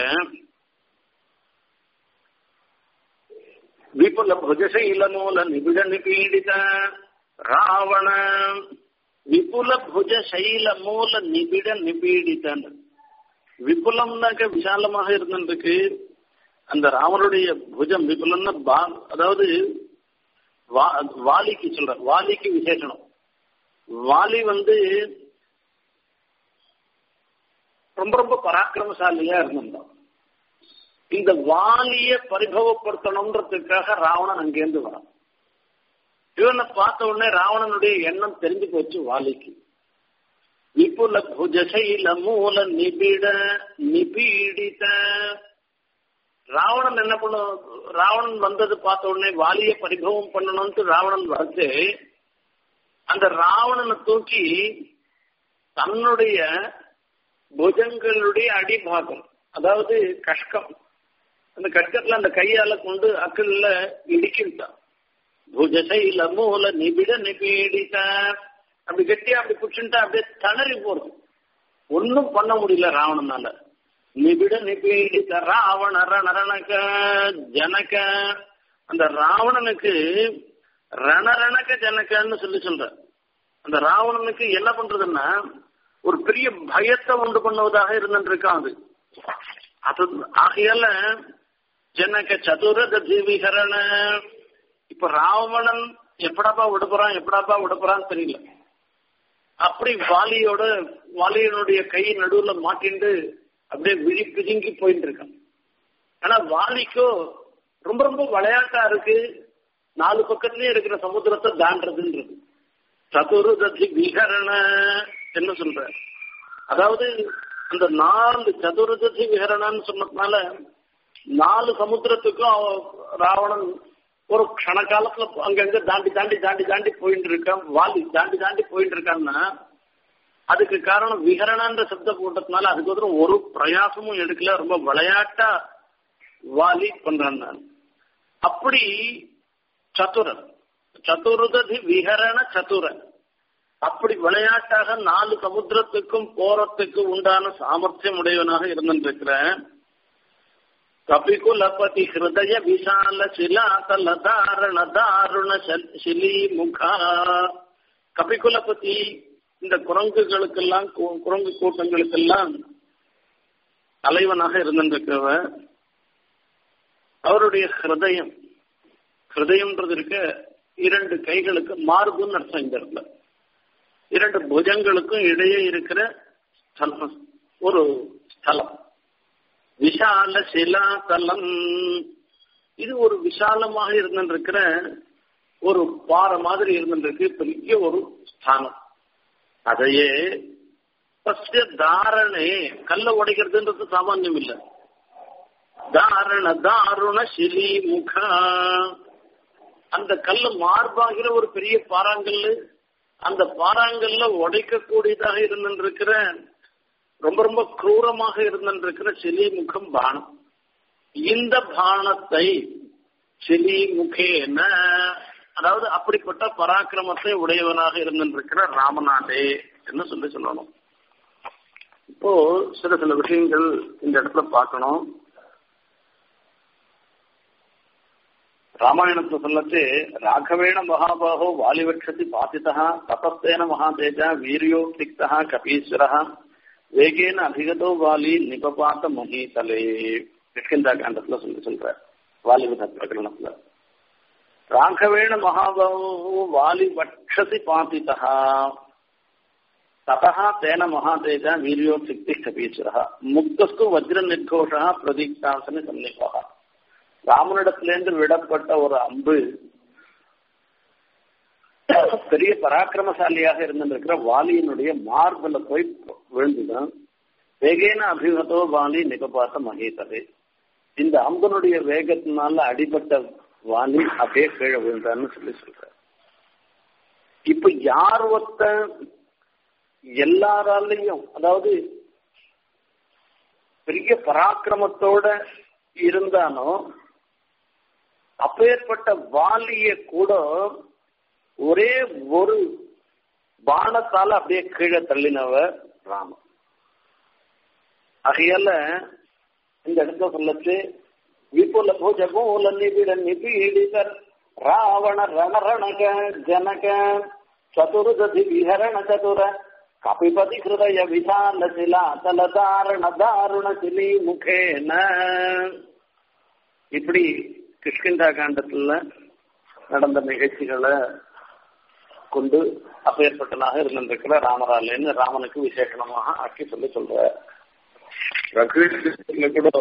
விபுல புஜசைல மூல நிபிட நிபீடித ராவண விபுல புஜ சைல மூல நிபிட நிபீடிதன் விபுலம்னாக்க விசாலமாக இருந்திருக்கு அந்த ராமனுடைய புஜம் விபுலம்னா பா அதாவது வாலிக்கு சொல்ற வாலிக்கு விசேஷனம் வாலி வந்து ரொம்ப ரொம்ப பராக்கிரமசாலியா இருந்திருந்தான் இந்த வாலிய பரிபவப்படுத்தணுன்றதுக்காக ராவணன் அங்கேருந்து வரான் இவனை பார்த்த உடனே ராவணனுடைய எண்ணம் தெரிஞ்சு போச்சு வாலிக்கு விபுல புஜசைல மூல நிபிட நிபீடித ராவணன் என்ன பண்ண ராவணன் வந்தது பார்த்த உடனே வாலிய பரிபவம் பண்ணணும்னு ராவணன் வந்து அந்த ராவணனை தூக்கி தன்னுடைய புஜங்களுடைய அடிபாகம் அதாவது கஷ்கம் அந்த கஷ்கத்துல அந்த கையால கொண்டு அக்கல்ல இடிக்கிட்டான் புஜசைல மூல நிபிட நிபீடித அப்படி கட்டியா அப்படி புடிச்சுட்டா அப்படியே தணறி போறது ஒன்னும் பண்ண முடியல ராவணனால நிபிட நிபீடித ராவண ரணரணக ஜனக அந்த ராவணனுக்கு ரணரணக ஜனகன்னு சொல்லி சொல்ற அந்த ராவணனுக்கு என்ன பண்றதுன்னா ஒரு பெரிய பயத்தை உண்டு பண்ணுவதாக இருந்துட்டு இருக்கான் அது அது ஆகையால ஜனக சதுரத ஜீவிகரண இப்ப ராவணன் எப்படாப்பா விடுப்புறான் எப்படாப்பா விடுப்புறான்னு தெரியல அப்படி வாலியோட வாலியனுடைய கை நடுவுல மாட்டிண்டு அப்படியே விழி பிதுங்கி போயிட்டு இருக்கான் ஆனா வாலிக்கோ ரொம்ப ரொம்ப விளையாட்டா இருக்கு நாலு பக்கத்துலயும் இருக்கிற சமுத்திரத்தை தாண்டதுன்றது சதுரதி விகரண என்ன சொல்ற அதாவது அந்த நாலு சதுரதி விகரணன்னு சொன்னதுனால நாலு சமுத்திரத்துக்கும் ராவணன் ஒரு க்ஷண காலத்துல அங்கங்க தாண்டி தாண்டி தாண்டி தாண்டி போயிட்டு இருக்கான் வாலி தாண்டி தாண்டி போயிட்டு இருக்கான்னா அதுக்கு காரணம் விகரணன்ற சப்த போட்டதுனால அதுக்கு வந்து ஒரு பிரயாசமும் எடுக்கல ரொம்ப விளையாட்டா வாலி பண்றான் நான் அப்படி சதுரன் சதுரதி விகரண சதுரன் அப்படி விளையாட்டாக நாலு சமுத்திரத்துக்கும் போறதுக்கு உண்டான சாமர்த்தியம் உடையவனாக இருந்திருக்கிறேன் கபிகுலபதி ஹிருதய விஷால சிலாதல தாரண தாருண சிலி முகா கபிகுலபதி இந்த குரங்குகளுக்கெல்லாம் குரங்கு கூட்டங்களுக்கெல்லாம் தலைவனாக இருந்திருக்கிறவன் அவருடைய ஹிருதயம் ஹிருதயம்ன்றது இருக்க இரண்டு கைகளுக்கு மார்புன்னு அர்த்தம் இந்த இடத்துல இரண்டு புஜங்களுக்கும் இடையே இருக்கிற ஸ்தலம் ஒரு ஸ்தலம் விஷால சிலாதலம் இது ஒரு விசாலமாக இருந்திருக்கிற ஒரு பாறை மாதிரி இருந்திருக்கு பெரிய ஒரு ஸ்தானம் அதையே ஃபர்ஸ்ட் தாரணே கல்ல உடைக்கிறதுன்றது சாமானியம் இல்லை தாரண தாருண சிலி முக அந்த கல்லு மார்பாகிற ஒரு பெரிய பாறாங்கல்லு அந்த பாறாங்கல்ல உடைக்கக்கூடியதாக இருந்திருக்கிற ரொம்ப ரொம்ப குரூரமாக இருந்திருக்கிற சிலி முகம் பானம் இந்த பானத்தை சிலி முகேன அதாவது அப்படிப்பட்ட பராக்கிரமத்தை உடையவனாக இருந்திருக்கிற ராமநாதே என்று சொல்லி சொல்லணும் இப்போ சில சில விஷயங்கள் இந்த இடத்துல பார்க்கணும் ராமாயணத்துல சொல்லச்சு ராகவேண மகாபாகோ வாலிவட்சதி பாத்திதா தபஸ்தேன மகாதேஜ வீரியோக்திக்தா கபீஸ்வரா வேகேன அதிகதோ வாலி நிபபாத்த மகீதலே கிஷ்கிந்தா காண்டத்துல சொல்லி சொல்ற வாலிபத பிரகரணத்துல ராகவேண மகாபாகோ வாலி வட்சசி பாத்திதா ததா தேன மகாதேஜ வீரியோக்தி கபீஸ்வரா முக்தஸ்து வஜ்ர நிர்கோஷா பிரதீக்தாசன சன்னிபா ராமனிடத்திலேருந்து விடப்பட்ட ஒரு அம்பு பெரிய பராக்கிரமசாலியாக இருந்திருக்கிற வாலியினுடைய மார்பில் போய் விழுந்துதான் வேகேன அபிமதோ வாலி நிகபாத்த மகேதரே இந்த அம்பனுடைய வேகத்தினால அடிபட்ட வாலி அப்படியே கீழே விழுந்தான்னு சொல்லி சொல்ற இப்ப யார் ஒருத்த எல்லாராலையும் அதாவது பெரிய பராக்கிரமத்தோட இருந்தானோ அப்பேற்பட்ட வாலிய கூட ஒரே ஒரு பானத்தால அப்படியே கீழே தள்ளினவர் ராமன் ஆகையால இந்த இடத்துல சொல்லச்சு விபுல பூஜ மூல நிபிட நிபீடிதர் ராவண ரணரணக ஜனக சதுர்ததி விஹரண சதுர கபிபதி ஹிருதய விசால சிலா தல தாரண தாருண சிலி முகேன இப்படி கிஷ்கிந்தா காண்டத்துல நடந்த நிகழ்ச்சிகளை கொண்டு அப்பேற்பட்டனாக இருந்திருக்கிற ராமராலேன்னு ராமனுக்கு விசேஷணமாக ஆக்கி சொல்லி சொல்ற ரகுவீரத்துல கூட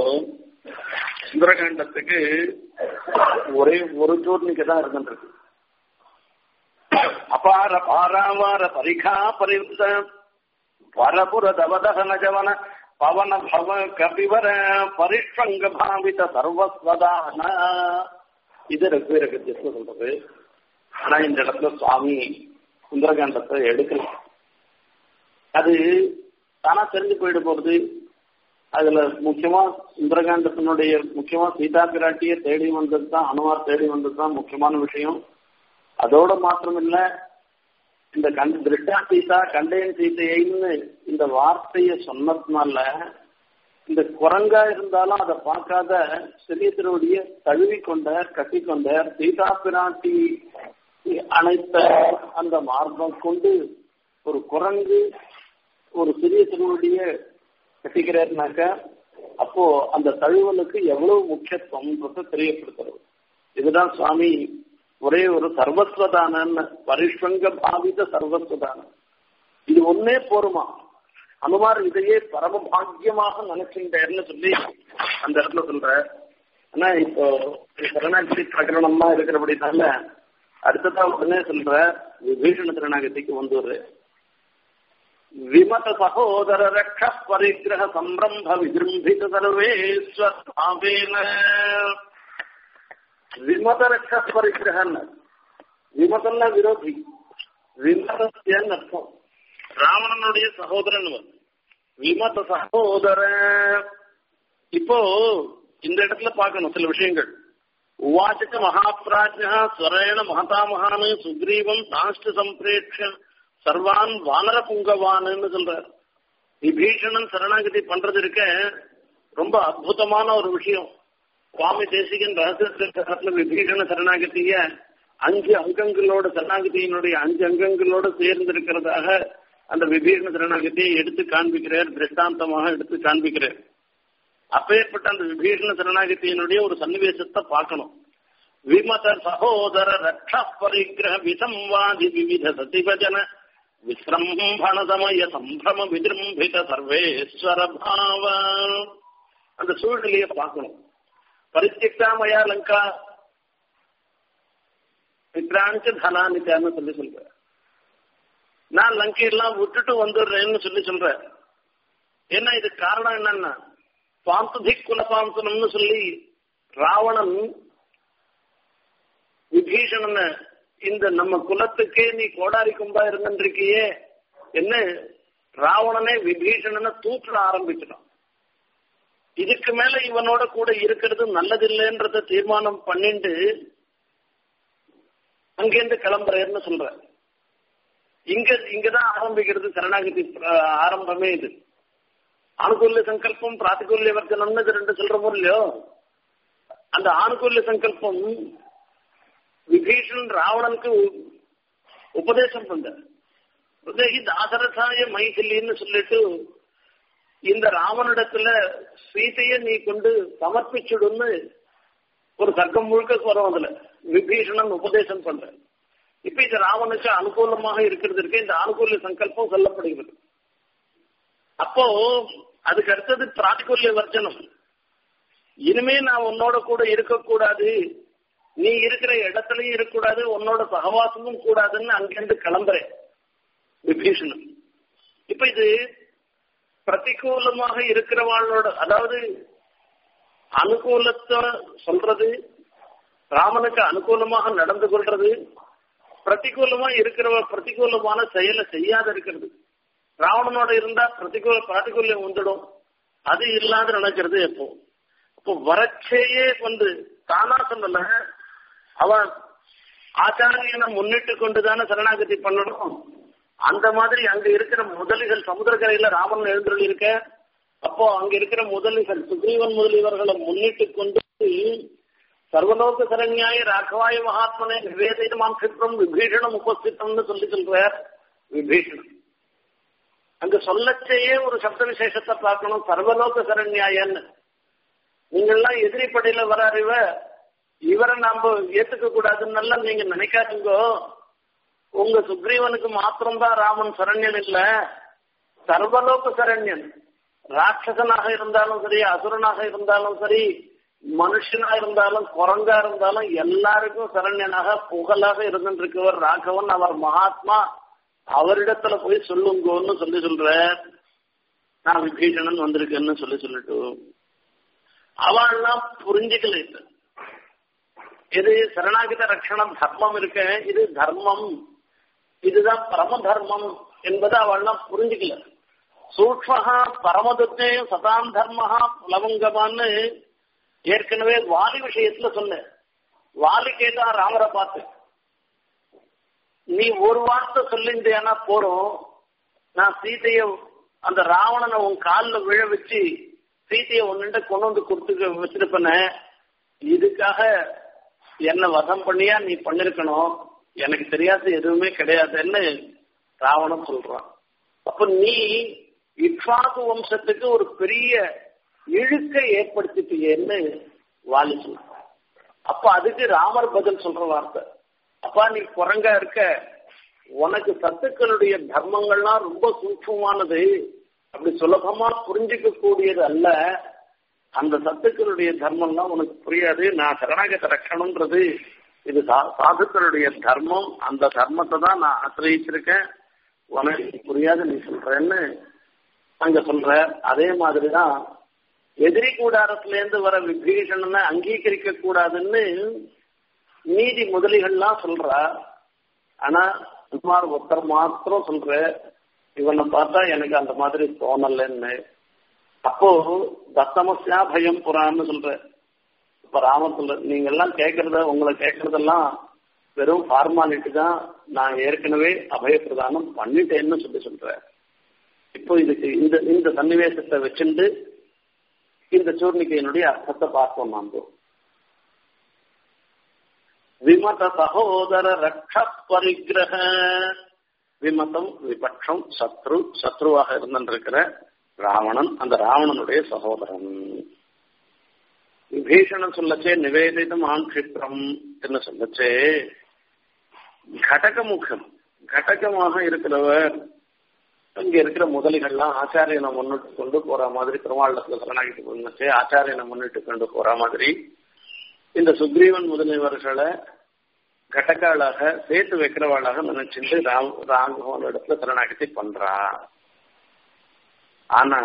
சுந்தரகாண்டத்துக்கு ஒரே ஒரு சூர்ணிக்கு தான் இருந்துருக்கு அபார பாராவார பரிகா பரிவృత பரபுர தவதகன ஜவன பவன பவ கபிவர பரிஷ்வங்க பாவித சர்வஸ்வதான இது ரகுவீரகத்தை சொல்றது ஆனா இந்த இடத்துல சுவாமி சுந்தரகாண்டத்தை எடுக்கல அது தானா தெரிஞ்சு போயிட போறது அதுல முக்கியமா சுந்தரகாண்டத்தினுடைய முக்கியமா சீதா பிராட்டிய தேடி வந்தது தான் அனுமார் தேடி வந்தது தான் முக்கியமான விஷயம் அதோட மாத்திரம் இல்ல இந்த கண் திருஷ்டா சீதா கண்டேன் சீதையைன்னு இந்த வார்த்தைய சொன்னதுனால இந்த குரங்கா இருந்தாலும் அதை பார்க்காத சிறிய திருவடிய தழுவி கொண்டார் கட்டி கொண்டார் சீதா பிராட்டி அனைத்த அந்த மார்பம் கொண்டு ஒரு குரங்கு ஒரு சிறிய திருவடிய கட்டிக்கிறாருனாக்க அப்போ அந்த தழுவலுக்கு எவ்வளவு முக்கியத்துவம்ன்றத தெரியப்படுத்துறது இதுதான் சுவாமி ஒரே ஒரு சர்வஸ்வதான பரிஷ்வங்க பாவித சர்வஸ்வதான இது ஒன்னே போருமா அனுமார் இதையே பரம பாக்கியமாக நினைக்கின்றேன்னு சொல்லி அந்த இடத்துல சொல்ற ஆனா இப்போ சரணாகதி பிரகரணமா இருக்கிறபடினால அடுத்ததா உடனே சொல்ற விபீஷண சரணாகதிக்கு வந்துரு விமத சகோதர ரக்ஷ பரிகிரக சம்பிரம்ப விஜృంభిత சர்வேஸ்வரேன விமத ரக்ஷ பரிகிரகன் விமதல்ல விரோதி விமதத்தியன்னு அர்த்தம் ராவணனுடைய சகோதரன் விமத சகோதர இப்போ இந்த இடத்துல பார்க்கணும் சில விஷயங்கள் உவாச்சக மகாபிராஜ்யா ஸ்வரேண மகதாமகானு சுக்ரீவம் தாஷ்ட சம்பிரேட்ச சர்வான் வானர புங்கவான்னு சொல்றார் விபீஷணன் சரணாகதி பண்றது இருக்க ரொம்ப அற்புதமான ஒரு விஷயம் சுவாமி தேசிகன் ரகசியத்துல விபீஷண சரணாகதிய அஞ்சு அங்கங்களோட சரணாகதியினுடைய அஞ்சு அங்கங்களோட சேர்ந்து இருக்கிறதாக அந்த விபீஷண சரணாகதியை எடுத்து காண்பிக்கிறார் திருஷ்டாந்தமாக எடுத்து காண்பிக்கிறார் அப்பேற்பட்ட அந்த விபீஷண சரணாகதியினுடைய ஒரு சன்னிவேசத்தை பார்க்கணும் விமத சகோதர ரக்ஷ பரிகிரக விசம்வாதி விவித சதிபஜன விசிரம்பணதமய சம்பிரம விஜృంభిத சர்வேஸ்வர பாவ அந்த சூழ்நிலையை பார்க்கணும் பரித்தியக்தாமயா லங்கா மித்ராணிச்ச தனானிச்சான்னு சொல்லி சொல்ற நான் லங்கையெல்லாம் விட்டுட்டு வந்துடுறேன்னு சொல்லி சொல்ற ஏன்னா இது காரணம் என்னன்னா பாம்சுதி குலபாம்சனம்னு சொல்லி ராவணன் விபீஷணன இந்த நம்ம குலத்துக்கே நீ கோடாரி கும்பா இருந்திருக்கியே என்ன ராவணனே விபீஷணனை தூக்கிட ஆரம்பிச்சிட்டான் இதுக்கு மேல இவனோட கூட இருக்கிறது நல்லதில்லைன்றத தீர்மானம் பண்ணிட்டு அங்கேருந்து கிளம்புறேன்னு சொல்ற இங்க இங்கதான் ஆரம்பிக்கிறது சரணாகதி ஆரம்பமே இது ஆணுகூல்ய சங்கல்பம் பிராத்திகூல்ய வர்த்தனம்னு இது ரெண்டு சொல்றமோ இல்லையோ அந்த ஆணுகூல்ய சங்கல்பம் விபீஷன் ராவணனுக்கு உபதேசம் பண்ண உதகி தாசரசாய மைசிலின்னு சொல்லிட்டு இந்த ராவனிடத்துல சீதைய நீ கொண்டு சமர்ப்பிச்சுடுன்னு ஒரு சர்க்கம் முழுக்க வரும் அதுல விபீஷணன் உபதேசம் பண்ற இப்ப இது ராவனுக்கு அனுகூலமாக இருக்கிறது இருக்கு இந்த அனுகூல சங்கல்பம் சொல்லப்படுகிறது அப்போ அதுக்கு அடுத்தது பிராட்டிகூல்ய வர்ஜனம் இனிமே நான் உன்னோட கூட இருக்கக்கூடாது நீ இருக்கிற இடத்துலயும் இருக்கக்கூடாது உன்னோட சகவாசமும் கூடாதுன்னு அங்கிருந்து கிளம்புறேன் விபீஷணன் இப்ப இது பிரதிகூலமாக இருக்கிறவாளோட அதாவது அனுகூலத்தை சொல்றது ராமனுக்கு அனுகூலமாக நடந்து கொள்றது பிரதிகூலமா இருக்கிறவ பிரதிகூலமான செயலை செய்யாத இருக்கிறது ராவணனோட இருந்தா பிரதிகூல பிராட்டிகூல்யம் வந்துடும் அது இல்லாத நினைக்கிறது எப்போ அப்போ வரச்சேயே வந்து தானா சொல்லல அவன் ஆச்சாரியனை முன்னிட்டு கொண்டுதானே சரணாகதி பண்ணணும் அந்த மாதிரி அங்க இருக்கிற முதலிகள் சமுதிரக்கரையில ராமன் எழுந்துள்ள இருக்க அப்போ அங்க இருக்கிற முதலிகள் சுக்ரீவன் முதலியவர்களை முன்னிட்டு கொண்டு சர்வலோக சரண்யாய ராகவாய மகாத்மனே நிவேதிதமாம் சித்திரம் விபீஷணம் உபஸ்தித்தம்னு சொல்லி சொல்றார் விபீஷணன் அங்க சொல்லச்சேயே ஒரு சப்த விசேஷத்தை பார்க்கணும் சர்வலோக சரண்யாயன்னு நீங்கள்லாம் எதிரி படையில வராருவ இவரை நாம ஏத்துக்க கூடாதுன்னு நீங்க நினைக்காதுங்கோ உங்க சுக்ரீவனுக்கு மாத்திரம்தான் ராமன் சரண்யன் இல்ல சர்வலோக சரண்யன் ராட்சசனாக இருந்தாலும் சரி அசுரனாக இருந்தாலும் சரி மனுஷனா இருந்தாலும் குரங்கா இருந்தாலும் எல்லாருக்கும் சரண்யனாக புகழாக இருந்துருக்கவர் ராகவன் அவர் மகாத்மா அவரிடத்துல போய் சொல்லுங்கன்னு சொல்லி சொல்ற நான் விபீஷணன் வந்திருக்கேன்னு சொல்லி சொல்லிட்டு அவள்லாம் புரிஞ்சுக்கல இது இது சரணாகித ரட்சணம் தர்மம் இருக்க இது தர்மம் இதுதான் பரம தர்மம் என்பதை அவள்லாம் புரிஞ்சுக்கல சூக்மஹா பரமதத்தையும் சதாம் தர்மஹா புலவங்கமான்னு ஏற்கனவே வாலி விஷயத்துல சொன்ன வாலி கேட்டா ராமரை பார்த்து நீ ஒரு வார்த்தை சொல்லிந்தேனா போறோம் நான் சீதைய அந்த ராவணனை உன் காலில் விழ வச்சு சீதையை ஒன்னுட்ட கொண்டு வந்து கொடுத்து வச்சிருப்பன இதுக்காக என்ன வதம் பண்ணியா நீ பண்ணிருக்கணும் எனக்கு தெரியாத எதுவுமே கிடையாதுன்னு ராவணன் சொல்றான் அப்ப நீ இக்ஷாகு வம்சத்துக்கு ஒரு பெரிய இழுக்கை ஏற்படுத்திட்டீங்கன்னு வாலி சொல்ற அப்ப அதுக்கு ராமர் பதில் சொல்ற வார்த்தை அப்பா நீ குரங்கா இருக்க உனக்கு சத்துக்களுடைய தர்மங்கள்லாம் ரொம்ப சூட்சமானது அப்படி சுலபமா புரிஞ்சிக்க கூடியது அல்ல அந்த சத்துக்களுடைய தர்மம்லாம் உனக்கு புரியாது நான் சரணாகத ரக்கணுன்றது இது சாதுக்களுடைய தர்மம் அந்த தர்மத்தை தான் நான் ஆசிரியச்சிருக்கேன் உனக்கு புரியாது நீ சொல்றேன்னு அங்க சொல்ற அதே மாதிரிதான் எதிரி கூடாரத்துல இருந்து வர விபீஷணனை அங்கீகரிக்க கூடாதுன்னு நீதி முதலிகள்லாம் சொல்றா ஆனா சுமார் ஒருத்தர் மாத்திரம் சொல்ற இவனை பார்த்தா எனக்கு அந்த மாதிரி தோணலன்னு அப்போ தத்தமசியா பயம் புறான்னு சொல்ற இப்ப ராமர் சொல்ற நீங்க எல்லாம் கேட்கறத உங்களை கேட்கறதெல்லாம் வெறும் ஃபார்மாலிட்டி தான் நான் ஏற்கனவே அபயப்பிரதானம் பண்ணிட்டேன்னு சொல்லி சொல்றேன் இப்போ இதுக்கு இந்த இந்த சன்னிவேசத்தை வச்சுட்டு இந்த சூர்ணிகையினுடைய அர்த்தத்தை பார்ப்போம் நாம் விமத சகோதர ரக்ஷ பரிகிரக விமதம் விபட்சம் சத்ரு சத்ருவாக இருந்திருக்கிற ராவணன் அந்த ராவணனுடைய சகோதரன் விபீஷணன் சொல்லச்சே நிவேதிதம் ஆண்ஷிப்ரம் என்று சொல்லச்சே கடகமுகம் கடகமாக இருக்கிறவர் இங்க இருக்கிற முதலிகள்லாம் ஆச்சாரியனை முன்னிட்டு கொண்டு போற மாதிரி திருமாவளத்துல சரணாகிட்டு போச்சு ஆச்சாரியனை முன்னிட்டு கொண்டு போற மாதிரி இந்த சுக்ரீவன் முதலியவர்களை கடக்காளாக சேர்த்து வைக்கிறவாளாக நினைச்சிட்டு ராம் ராഘவன் இடத்துல சரணாகதி பண்றா ஆனா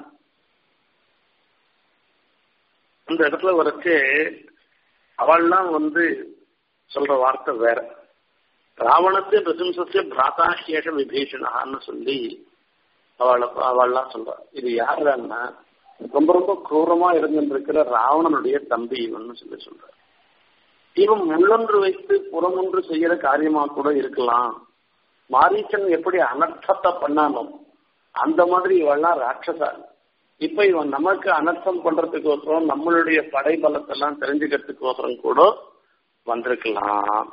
அந்த இடத்துல வரைச்சு அவள்லாம் வந்து சொல்ற வார்த்தை வேற ராவணத்து ரிசம்சத்திய பிராதா சேஷ விபீஷணான்னு சொல்லி அவளை அவள்லாம் சொல்றா இது யாருன்னா ரொம்ப ரொம்ப குரூரமா இருந்திருக்கிற ராவணனுடைய தம்பி இவன்னு சொல்லி சொல்ற இவன் முள்ளொன்று வைத்து புறமொன்று செய்யற காரியமா கூட இருக்கலாம் மாரீச்சன் எப்படி அனர்த்தத்தை பண்ணானோ அந்த மாதிரி இவெல்லாம் ராட்சசா இப்ப இவன் நமக்கு அனர்த்தம் பண்றதுக்கோசரம் நம்மளுடைய படை பலத்தெல்லாம் தெரிஞ்சுக்கிறதுக்கோசரம் கூட வந்திருக்கலாம்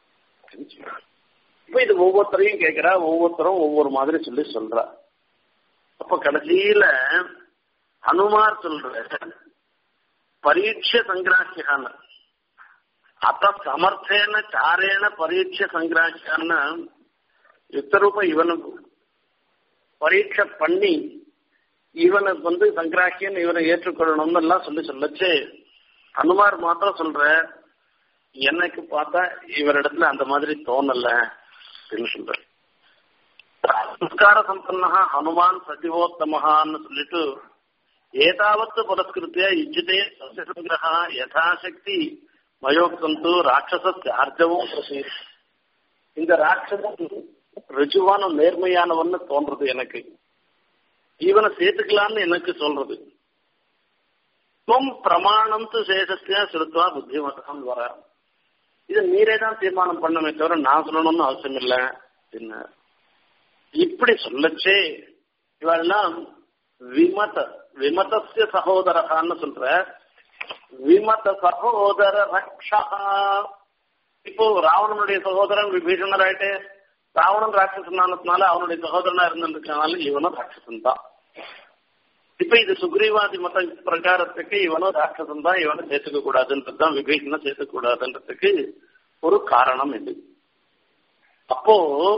இப்ப இது ஒவ்வொருத்தரையும் கேட்கிறா ஒவ்வொருத்தரும் ஒவ்வொரு மாதிரி சொல்லி சொல்றா அப்ப கடைசியில ஹனுமார் சொல்ற பரீட்ச சங்கிராஹியான அத்த சமர்த்தேன சாரேன பரீட்ச சங்கிராஹியான யுத்தரூப இவனுக்கு பரீட்சை பண்ணி இவனை வந்து சங்கராக்கியன் இவனை ஏற்றுக்கொள்ளணும்னு எல்லாம் சொல்லி சொல்லச்சு ஹனுமார் மாத்திரம் சொல்ற எனக்கு பார்த்தா இவரிடத்துல அந்த மாதிரி தோணல அப்படின்னு சொல்ற சம்ஸ்கார சம்பன்னா ஹனுமான் சச்சிவோத்தமஹான்னு சொல்லிட்டு ஏதாவத்து புரஸ்கிருத்திய யுஜிதே சசிசங்கிரகா யதாசக்தி மயோக்தந்து ராட்சச ஆர்ஜவும் பிரசீர் இந்த ராட்சசன் ருஜுவான நேர்மையானவன்னு தோன்றது எனக்கு இவனை சேர்த்துக்கலான்னு எனக்கு சொல்றது துவம் பிரமாணம் சேஷஸ்தியா சிறுத்துவா புத்திமதம் வர இது நீரே தான் தீர்மானம் பண்ணமே தவிர நான் சொல்லணும்னு அவசியம் இல்லை என்ன இப்படி சொல்லச்சே இவெல்லாம் விமத விமதஸ்ய சகோதரகான்னு சொல்ற விமத சகோதர ரக்ஷா இப்போ ராவணனுடைய சகோதரன் விபீஷணர் ஆயிட்டு ராவணன் ராட்சசனானதுனால அவனுடைய சகோதரனா இருந்திருக்கனால இவனும் ராட்சசன் தான் இப்ப இது சுக்ரீவாதி மத பிரகாரத்துக்கு இவனும் ராட்சசன் தான் இவனை சேர்த்துக்க கூடாதுன்றதுதான் விபீஷண சேர்த்துக்க கூடாதுன்றதுக்கு ஒரு காரணம் இது அப்போ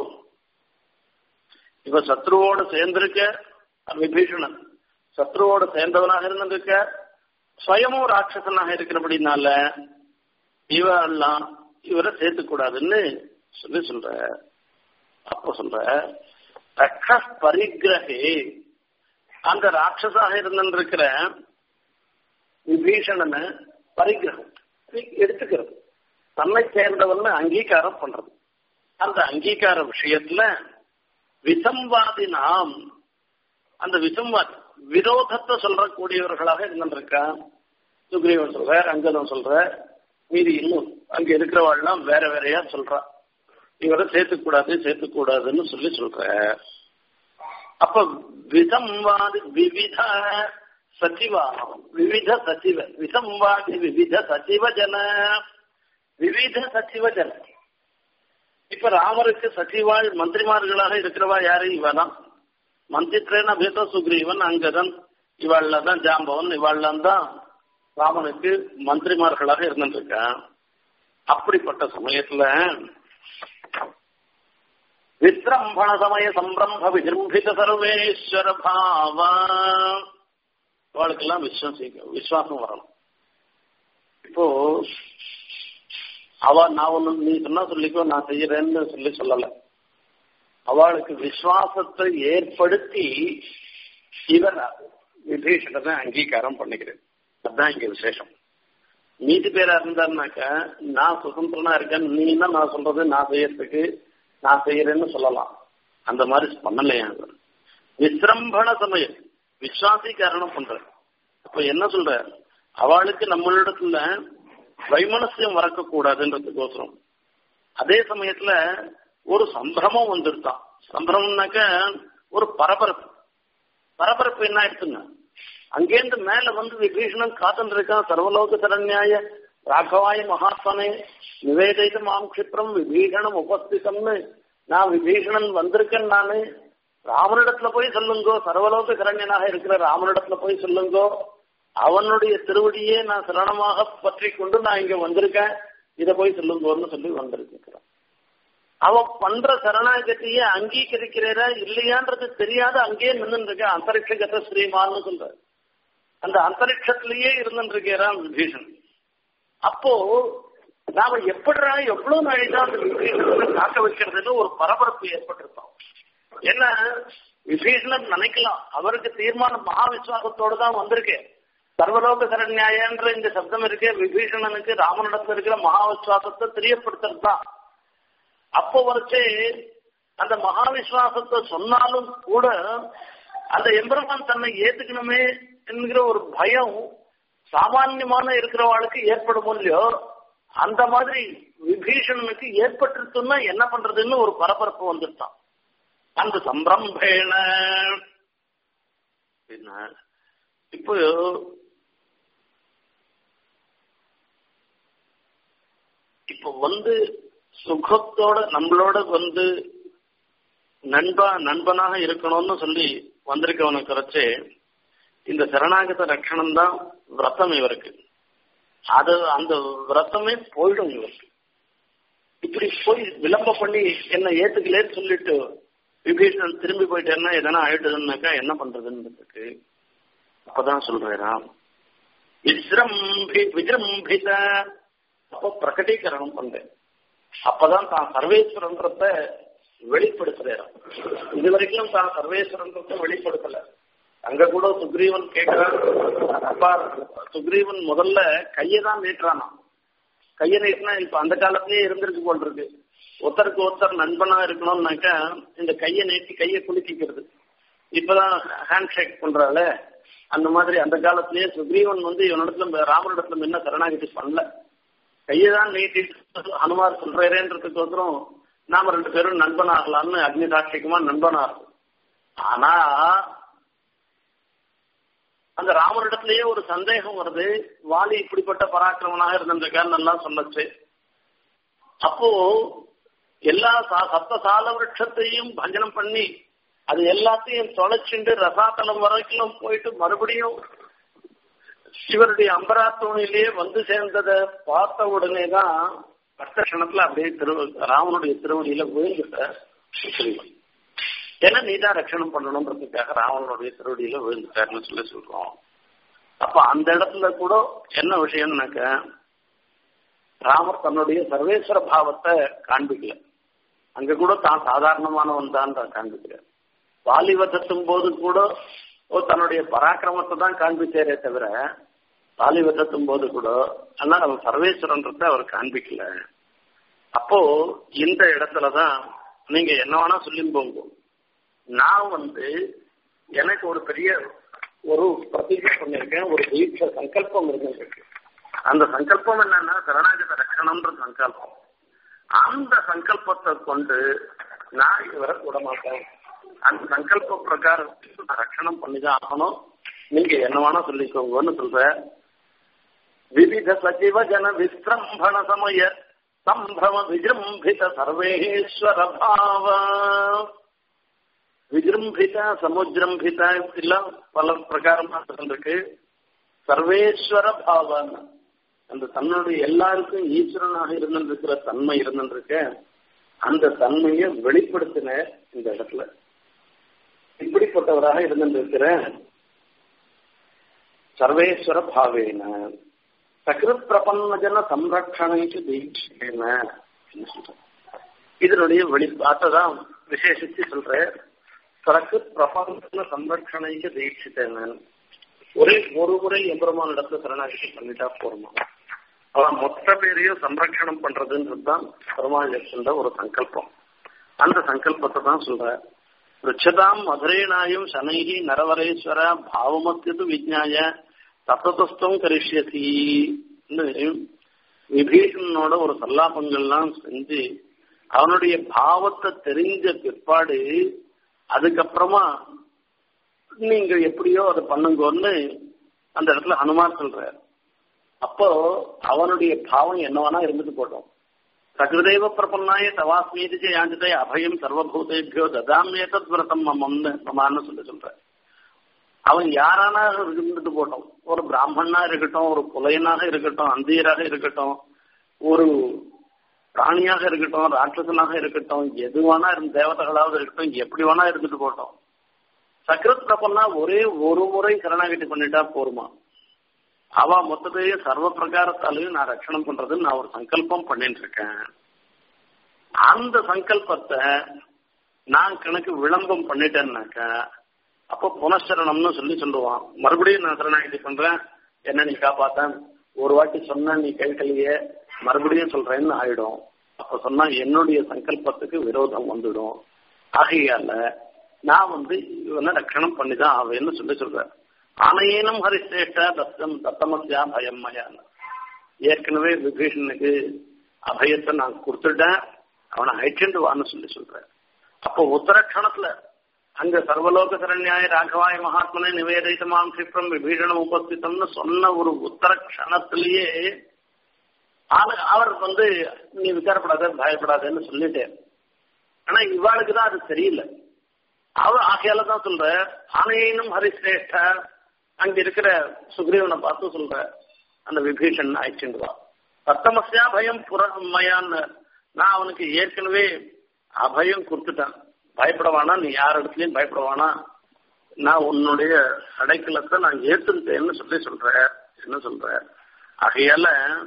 இவ சத்ருவோட சேர்ந்திருக்க விபீஷணன் சத்ருவோட சேர்ந்தவனாக இருந்திருக்க சுயமும் ராட்சசனாக இருக்கிறபடினால இவெல்லாம் இவரை சேர்த்துக்கூடாதுன்னு சொல்லி சொல்ற அப்ப சொல்ற ரக்ஷ பரிகிரகே அந்த ராட்சசாக இருந்திருக்கிற விபீஷணனை பரிகிரகம் எடுத்துக்கிறது தன்னை சேர்ந்தவன்னு அங்கீகாரம் பண்றது அந்த அங்கீகார விஷயத்துல விசம்வாதி நாம் அந்த விசம்வாதி விரோதத்தை சொல்றக்கூடியவர்களாக இருந்திருக்கா சுக்ரீவன் சொல்ற அங்கதம் சொல்ற மீதி இன்னும் அங்க இருக்கிறவாள்லாம் வேற வேறையா சொல்றா இவரை சேர்த்துக்கூடாது சேர்த்துக்கூடாதுன்னு சொல்லி சொல்ற அப்ப விசம்வாதி விவித சச்சிவா விவித சச்சிவ விசம்வாதி விவித சச்சிவ ஜன விவித சச்சிவ ஜன இப்ப ராமருக்கு சச்சிவாள் மந்திரிமார்களாக இருக்கிறவா யாரு இவதான் மந்திரேன பேத சுக்ரீவன் அங்கதன் இவாள்ல தான் ஜாம்பவன் இவாள்லாம் தான் ராமனுக்கு மந்திரிமார்களாக இருந்துருக்கான் அப்படிப்பட்ட சமயத்துல விசிரம்பண சமய சம்பிரம்ப விஜృంభిத சர்வேஸ்வர பாவ அவளுக்கெல்லாம் விஸ்வாசிக்க விசுவாசம் வரணும் இப்போ அவ நான் ஒண்ணு நீ சொன்னா சொல்லிக்கோ நான் செய்யறேன்னு சொல்லி சொல்லல அவளுக்கு விசுவாசத்தை ஏற்படுத்தி இவர் விபீஷணனை அங்கீகாரம் பண்ணிக்கிறேன் அதுதான் இங்க விசேஷம் மீதி பேரா இருந்தாருனாக்கா நான் சுதந்திரனா இருக்கேன் நீ என்ன நான் சொல்றது நான் செய்யறதுக்கு நான் செய்யறேன்னு சொல்லலாம் அந்த மாதிரி பண்ணலையா அவர் விசிரம்பண சமயம் விஸ்வாசீகரணம் பண்ற அப்ப என்ன சொல்ற அவளுக்கு நம்மளிடத்துல வைமனசியம் வரக்கூடாதுன்றதுக்கோசரம் அதே சமயத்துல ஒரு சம்பிரமம் வந்துருத்தான் சம்பிரமம்னாக்க ஒரு பரபரப்பு பரபரப்பு என்ன ஆயிடுச்சுங்க அங்கேருந்து மேல வந்து விபீஷணன் காத்துட்டு இருக்கான் சர்வலோக சரண்யாய ராகவாய மகாத்மனே நிவேதித மாம் கஷிப்ரம் விபீஷணம் உபஸ்திதம்னு நான் விபீஷணன் வந்திருக்கேன் நானு ராமனிடத்துல போய் சொல்லுங்கோ சர்வலோக சரண்யனாக இருக்கிற ராமனிடத்துல போய் சொல்லுங்கோ அவனுடைய திருவடியே நான் சரணமாக பற்றி கொண்டு நான் இங்க வந்திருக்கேன் இத போய் சொல்லுங்கோன்னு சொல்லி வந்திருக்கிறான் அவ பண்ற சரணாகதியை அங்கீகரிக்கிறா இல்லையான்றது தெரியாத அங்கேயே நின்று இருக்க அந்தரிக்ஷகத ஸ்ரீமான்னு சொல்ற அந்த அந்தரிக்ஷத்திலேயே இருந்துட்டு இருக்கிறான் விபீஷன் அப்போ நாம எப்படிடா எவ்வளவு நாளைதான் அந்த விபீஷணத்தை காக்க வைக்கிறதுன்னு ஒரு பரபரப்பு ஏற்பட்டிருப்போம் என்ன விபீஷணன் நினைக்கலாம் அவருக்கு தீர்மானம் மகா விசுவாசத்தோடு தான் வந்திருக்கேன் சர்வலோக சரண்யாயன்ற இந்த சப்தம் இருக்கே விபீஷணனுக்கு ராமனிடத்துல இருக்கிற மகா விசுவாசத்தை தெரியப்படுத்துறது தான் அப்போ வரைச்சே அந்த மகா விசுவாசத்தை சொன்னாலும் கூட அந்த எம்பெருமான் தன்னை ஏத்துக்கணுமே என்கிற ஒரு பயம் சாமான்யமான இருக்கிறவாளுக்கு ஏற்படும் இல்லையோ அந்த மாதிரி விபீஷணனுக்கு ஏற்பட்டுருச்சுன்னா என்ன பண்றதுன்னு ஒரு பரபரப்பு வந்துட்டான் அந்த சம்பிரம்பேண இப்போ இப்போ வந்து சுகத்தோட நம்மளோட வந்து நண்பா நண்பனாக இருக்கணும்னு சொல்லி வந்திருக்கவனை குறைச்சு இந்த சரணாகத ரட்சணம் தான் விரதம் இவருக்கு அது அந்த விரதமே போயிடும் இவருக்கு இப்படி போய் விளம்பரம் பண்ணி என்ன ஏத்துக்கலேன்னு சொல்லிட்டு விபீஷணன் திரும்பி போயிட்டேன்னா எதனா ஆயிடுதுன்னாக்கா என்ன பண்றதுன்றதுக்கு அப்பதான் சொல்றாராம் விசிரம்பி விஜிரம்பித அப்போ பிரகடீகரணம் பண்றேன் அப்பதான் தான் சர்வேஸ்வரன்றத வெளிப்படுத்துறாராம் இது வரைக்கும் தான் சர்வேஸ்வரன்றத வெளிப்படுத்தல அங்க கூட சுக்ரீவன் கேட்கிறான் அப்பா சுக்ரீவன் முதல்ல கையை தான் நீட்டுறானா கையை நீட்டினா இப்ப அந்த காலத்திலேயே இருந்திருக்கு போல் இருக்கு ஒருத்தருக்கு ஒருத்தர் நண்பனா இருக்கணும்னாக்கா இந்த கையை நீட்டி கையை குலுக்கிக்கிறது இப்பதான் ஹேண்ட் ஷேக் பண்றால அந்த மாதிரி அந்த காலத்திலேயே சுக்ரீவன் வந்து இவனிடத்துல ராமனிடத்துல முன்ன சரணாகதி பண்ணல கையை தான் நீட்டி ஹனுமார் சொல்றேன்றதுக்கோசரம் நாம ரெண்டு பேரும் நண்பனாகலாம்னு அக்னி சாட்சியமா நண்பனாகும் ஆனா அந்த ராமனிடத்திலேயே ஒரு சந்தேகம் வருது வாலி இப்படிப்பட்ட பராக்கிரமனாக இருந்திருக்கான்னு எல்லாம் சொல்லச்சு அப்போ எல்லா சப்த சால விரட்சத்தையும் பஞ்சனம் பண்ணி அது எல்லாத்தையும் தொலைச்சுண்டு ரசாத்தலம் வரைக்கும் போயிட்டு மறுபடியும் சிவருடைய அம்பராத்தோணிலேயே வந்து சேர்ந்ததை பார்த்த உடனே தான் அடுத்த க்ஷணத்துல அப்படியே திரு ராமனுடைய திருவடியில விழுந்துட்ட சுக்ரீவன் ஏன்னா நீ தான் ரட்சணம் பண்ணணுன்றதுக்காக ராவணனுடைய திருவடியில விழுந்துட்டாருன்னு சொல்லி சொல்றோம் அப்ப அந்த இடத்துல கூட என்ன விஷயம்னாக்க ராமர் தன்னுடைய சர்வேஸ்வர பாவத்தை காண்பிக்கல அங்க கூட தான் சாதாரணமானவன் தான் தான் காண்பிக்கல வாலிவதத்தும் போது கூட தன்னுடைய பராக்கிரமத்தை தான் காண்பிச்சாரே தவிர வாலிவதத்தும் போது கூட ஆனா அவர் சர்வேஸ்வரன்றத அவர் காண்பிக்கல அப்போ இந்த இடத்துலதான் நீங்க என்ன வேணா சொல்லி போங்க நான் வந்து எனக்கு ஒரு பெரிய ஒரு பிரதிஜை பண்ணிருக்கேன் ஒரு தீட்ச சங்கல்பம் இருந்திருக்கு அந்த சங்கல்பம் என்னன்னா சரணாகத ரட்சணம்ன்ற சங்கல்பம் அந்த சங்கல்பத்தை கொண்டு நான் இவரை விட மாட்டேன் அந்த சங்கல்ப பிரகாரம் ரட்சணம் பண்ணிதான் ஆகணும் நீங்க என்ன வேணா சொல்லிக்கோங்கன்னு சொல்ற விவித சஜிவ ஜன விஸ்ரம்பண சமய சம்பிரம விஜృంభిத சர்வேஸ்வர பாவ விஜృంభిத சமுஜ்ரம்பித எல்லாம் பல பிரகாரமா இருக்கு சர்வேஸ்வர பாவன் அந்த தன்னுடைய எல்லாருக்கும் ஈஸ்வரனாக இருந்திருக்கிற தன்மை இருந்திருக்க அந்த தன்மையை வெளிப்படுத்தின இந்த இடத்துல இப்படிப்பட்டவராக இருந்திருக்கிற சர்வேஸ்வர பாவேன சகிருத் பிரபன்ன ஜன சம்ரக்ஷணைக்கு தீட்சேன இதனுடைய வெளிப்பாட்டை தான் விசேஷித்து சொல்றேன் சகிருத் பிரபன்ன சம்ரக்ஷணைக்கு தீட்சித்தேன ஒரே ஒரு முறை எம்பெருமான இடத்துல சரணாகி பண்ணிட்டா போருமா அவன் மொத்த பேரையும் சம்ரக்ஷணம் பண்றதுன்றது தான் பெருமாள் சொல்ற ஒரு சங்கல்பம் அந்த சங்கல்பத்தை தான் சொல்ற ருச்சதாம் மதுரேனாயும் சனைகி நரவரேஸ்வர பாவமத்தியது விஜ்ஞாய தத்ததஸ்தம் கரிஷ்யசி விபீஷணனோட ஒரு சல்லாபங்கள்லாம் செஞ்சு அவனுடைய பாவத்தை தெரிஞ்ச பிற்பாடு அதுக்கப்புறமா நீங்க எப்படியோ அதை பண்ணுங்கன்னு அந்த இடத்துல ஹனுமான் சொல்றார் அப்போ அவனுடைய பாவம் என்னவானா இருந்துட்டு போட்டோம் சகிருதேவ பிரபன்னாய தவாஸ்மீதி யாஞ்சிதை அபயம் சர்வபூதேபியோ ததாமியேதத் விரதம் மமம்னு மமான்னு சொல்லி சொல்ற அவன் யாரானா இருந்துட்டு போட்டோம் ஒரு பிராமணனா இருக்கட்டும் ஒரு புலையனாக இருக்கட்டும் அந்தியராக இருக்கட்டும் ஒரு பிராணியாக இருக்கட்டும் ராட்சசனாக இருக்கட்டும் எது வேணா இருந்த தேவதைகளாவது இருக்கட்டும் எப்படி வேணா இருந்துட்டு போட்டோம் சக்ரத் பிரபன்னா ஒரே ஒரு முறை சரணாகதி பண்ணிட்டா போருமா அவ மொத்தத்தையே சர்வ பிரகாரத்தாலையும் நான் ரட்சணம் பண்றதுன்னு நான் ஒரு சங்கல்பம் பண்ணிட்டு இருக்கேன் அந்த சங்கல்பத்தை நான் கணக்கு விளம்பம் பண்ணிட்டேன்னாக்க அப்போ புனஸ்சரணம்னு சொல்லி சொல்லுவான் மறுபடியும் நான் சரணாகதி பண்றேன் என்ன நீ காப்பாத்தேன் ஒரு வாட்டி சொன்ன நீ கேட்கலையே மறுபடியும் சொல்றேன்னு ஆயிடும் அப்ப சொன்னா என்னுடைய சங்கல்பத்துக்கு விரோதம் வந்துடும் ஆகையால நான் வந்து இவனை ரட்சணம் பண்ணிதான் ஆவேன்னு சொல்லி சொல்றேன் அனையனும் ஹரிசிரேஷ்டா தத்தம் தத்தமசியா பயம் மயான் ஏற்கனவே விபீஷனுக்கு அபயத்தை நான் கொடுத்துட்டேன் அவனை அழைச்சிட்டு வான்னு சொல்லி சொல்றேன் அப்போ உத்தரக்ஷணத்துல அங்க சர்வலோக சரண்யாய ராகவாய மகாத்மனை நிவேதித்தமாம் சிப்ரம் விபீஷணம் உபஸ்தித்தம்னு சொன்ன ஒரு உத்தரக்ஷணத்திலேயே அவர் வந்து நீ விசாரப்படாத பயப்படாதன்னு சொல்லிட்டேன் ஆனா இவாளுக்கு தான் அது தெரியல அவ ஆகையால தான் சொல்ற ஆனையினும் ஹரிசிரேஷ்ட அங்க இருக்கிற சுக்ரீவனை பார்த்து சொல்ற அந்த விபீஷன் ஆயிடுச்சுவா சத்தமசியா பயம் புறமயான்னு நான் அவனுக்கு ஏற்கனவே அபயம் கொடுத்துட்டேன் பயப்படவானா நீ யார் இடத்துலயும் பயப்படவானா நான் உன்னுடைய அடைக்கலத்தை நான் ஏத்துட்டேன்னு சொல்லி சொல்ற என்ன சொல்ற ஆகையால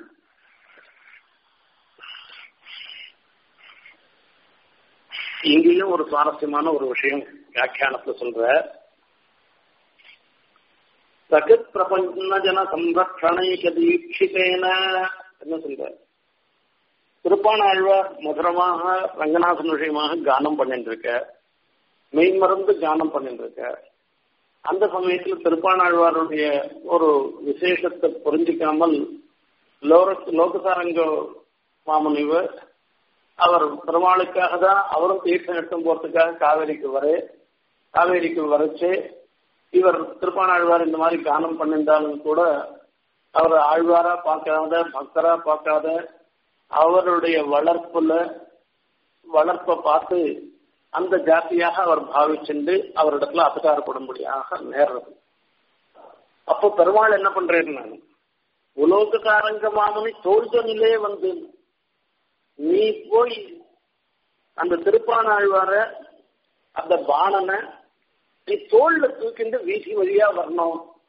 இங்கேயும் ஒரு சுவாரஸ்யமான ஒரு விஷயம் வியாக்கியானத்துல சொல்ற சகத் பிரபஞ்ச ஜன சம்ரக்ஷணைக தீட்சிதேன என்ன சொல்ற திருப்பானாழ்வார் மதுரமாக ரங்கநாதன் விஷயமாக கானம் பண்ணிட்டு இருக்க மெய்மறந்து கானம் பண்ணிட்டு இருக்க அந்த சமயத்தில் திருப்பானாழ்வாருடைய ஒரு விசேஷத்தை புரிஞ்சிக்காமல் லோகசாரங்க மாமுனிவர் அவர் பெருமாளுக்காக தான் அவரும் தீர்த்தம் எடுத்தும் போறதுக்காக காவேரிக்கு வர காவேரிக்கு வரைச்சு இவர் திருப்பானாழ்வார் இந்த மாதிரி கானம் பண்ணியிருந்தாலும் கூட அவர் ஆழ்வாரா பார்க்காத பக்தரா பார்க்காத அவருடைய வளர்ப்புல வளர்ப்பை பார்த்து அந்த ஜாத்தியாக அவர் பாவிச்சுண்டு அவரிடத்துல அபகாரப்படும்படியாக நேர்றது அப்போ பெருமாள் என்ன பண்றேன்னு உலோகக்காரங்க மாமனி தோல்தனிலே வந்து நீ போய் அந்த திருப்பானாழ்வார அந்த பானனை நீ தோல்ல தூக்கிண்டு வீசி வழியா வரணும்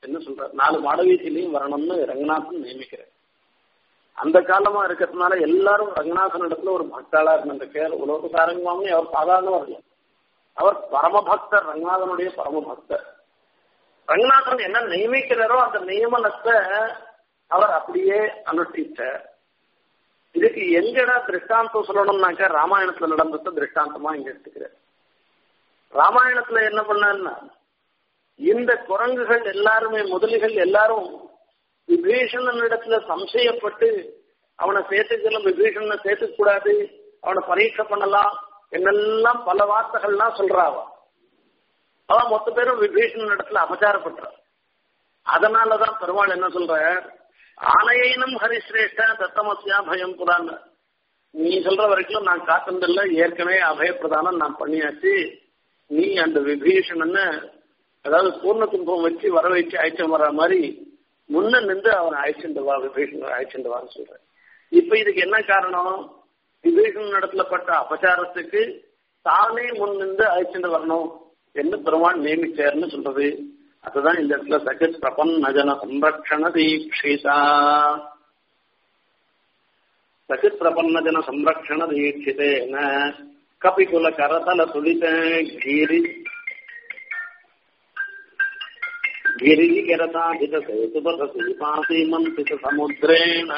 என்ன சொல்ற நாலு மாடவீதியிலையும் வரணும்னு ரங்கநாதன் நியமிக்கிறேன் அந்த காலமா இருக்கிறதுனால எல்லாரும் ரங்கநாதன் இடத்துல ஒரு பக்தாளா இருந்திருக்கார் உலக சாரங்கமாமி அவர் சாதாரணவர் இல்லை அவர் பரமபக்தர் ரங்கநாதனுடைய பரமபக்தர் ரங்கநாதன் என்ன நியமிக்கிறாரோ அந்த நியமனத்தை அவர் அப்படியே அனுஷ்டிச்சார் இதுக்கு எங்கடா திருஷ்டாந்தம் சொல்லணும்னாக்கா ராமாயணத்துல நடந்தத திருஷ்டாந்தமா இங்க எடுத்துக்கிறேன் ராமாயணத்துல என்ன பண்ணாருன்னா இந்த குரங்குகள் எல்லாருமே முதலிகள் எல்லாரும் விபீஷணன் இடத்துல சம்சயப்பட்டு அவனை சேர்த்துக்கலாம் விபீஷணனை சேர்த்துக்க கூடாது அவனை பரீட்சை பண்ணலாம் என்னெல்லாம் பல வார்த்தைகள்லாம் சொல்றாவா அவன் மொத்த பேரும் விபீஷணன் இடத்துல அபச்சாரப்படுறான் அதனாலதான் பெருமாள் என்ன சொல்ற ஆனையினும் ஹரிசிரேஷ்டா தத்தமசியா பயம் புரான் நீ சொல்ற வரைக்கும் நான் காத்திருந்தில்ல ஏற்கனவே அபயப்பிரதானம் நான் பண்ணியாச்சு நீ அந்த விபீஷணன்னு அதாவது பூர்ண துன்பம் வச்சு வர வச்சு அழைச்சம் வர மாதிரி முன்ன நின்று அவனை அழைச்சிட்டு வா விபீஷணன் அழைச்சிட்டு வான்னு சொல்றேன் இப்ப இதுக்கு என்ன காரணம் விபீஷணன் இடத்துல பட்ட அபச்சாரத்துக்கு தானே முன் நின்று அழைச்சிட்டு வரணும் என்று பெருமான் நியமிச்சார்னு சொல்றது அதுதான் இந்த இடத்துல சகத் பிரபன்ன ஜன சம்ரக்ஷண தீட்சிதா சகத் பிரபன்ன ஜன சம்ரக்ஷண தீட்சிதேன கபிகுல கரதல துளித கிரி गिरिगिरताहित सेतुपथ सीमासीमन्तित समुद्रेण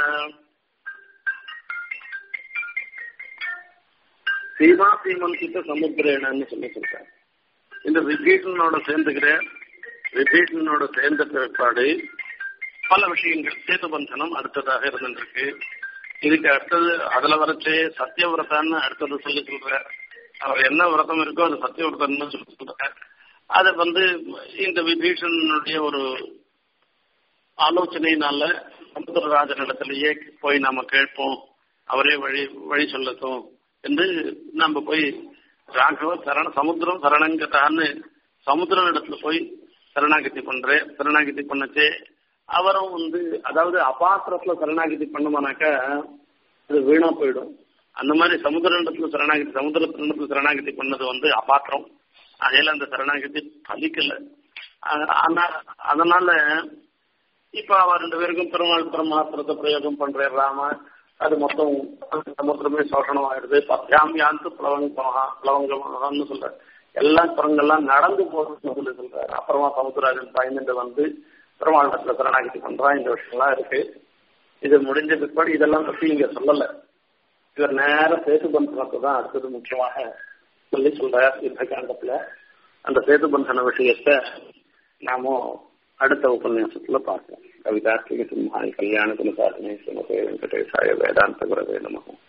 சீமா சீமந்தித்த சமுத்திரேனன்னு சொல்லி சொல்றாரு இந்த விபீஷணனோட சேர்ந்துக்கிற விபீஷணனோட சேர்ந்த பிற்பாடு பல விஷயங்கள் சேதுபந்தனம் அடுத்ததாக இருந்துருக்கு இதுக்கு அடுத்தது அதுல வரைச்சே சத்தியவிரதான்னு அடுத்தது சொல்லி சொல்ற அவர் என்ன விரதம் இருக்கோ அது சத்தியவிரதம்னு சொல்லி சொல்ற அதை வந்து இந்த விபீஷணனுடைய ஒரு ஆலோசனையினால சமுத்திரராஜன் இடத்திலேயே போய் நாம கேட்போம் அவரே வழி வழி சொல்லட்டும் என்று நம்ம போய் ராகவ சரண சமுத்திரம் சரணங்கத்தான்னு சமுத்திரம் இடத்துல போய் சரணாகதி பண்றேன் சரணாகதி பண்ணச்சே அவரும் வந்து அதாவது அபாத்திரத்துல சரணாகதி பண்ணோம்னாக்கா அது வீணா போயிடும் அந்த மாதிரி சமுத்திர இடத்துல சரணாகதி சமுத்திரத்துல சரணாகதி பண்ணது வந்து அபாத்திரம் அதையில அந்த சரணாகதி பலிக்கல ஆனா அதனால இப்ப அவ ரெண்டு பேருக்கும் பெருமாள் பிரம்மாஸ்திரத்தை பிரயோகம் பண்ற ராம அது மொத்தம் சமுத்திரமே சோஷணம் ஆயிடுது பத்தியாம் யாந்து பிளவங்கமாக பிளவங்கமாகனு சொல்ற எல்லா குரங்கெல்லாம் நடந்து போறதுன்னு சொல்லி சொல்றாரு அப்புறமா சமுத்திரராஜன் பயந்துட்டு வந்து பெருமாளத்துல சரணாகதி பண்றான் இந்த விஷயம்லாம் இருக்கு இது முடிஞ்ச பிற்பாடு இதெல்லாம் பத்தி இங்க சொல்லல இவர் நேர சேது பந்தனத்தை தான் அடுத்தது முக்கியமாக சொல்லி சொல்றார் யுத்த காண்டத்துல அந்த சேது பந்தன விஷயத்தை நாம அடுத்த உபன்யாசத்துல பார்க்கலாம் கவிதார்த்திக சிம்ஹாய் கல்யாண குலசாசனை சுமதே வெங்கடேசாய வேதாந்த குரவே நமகம்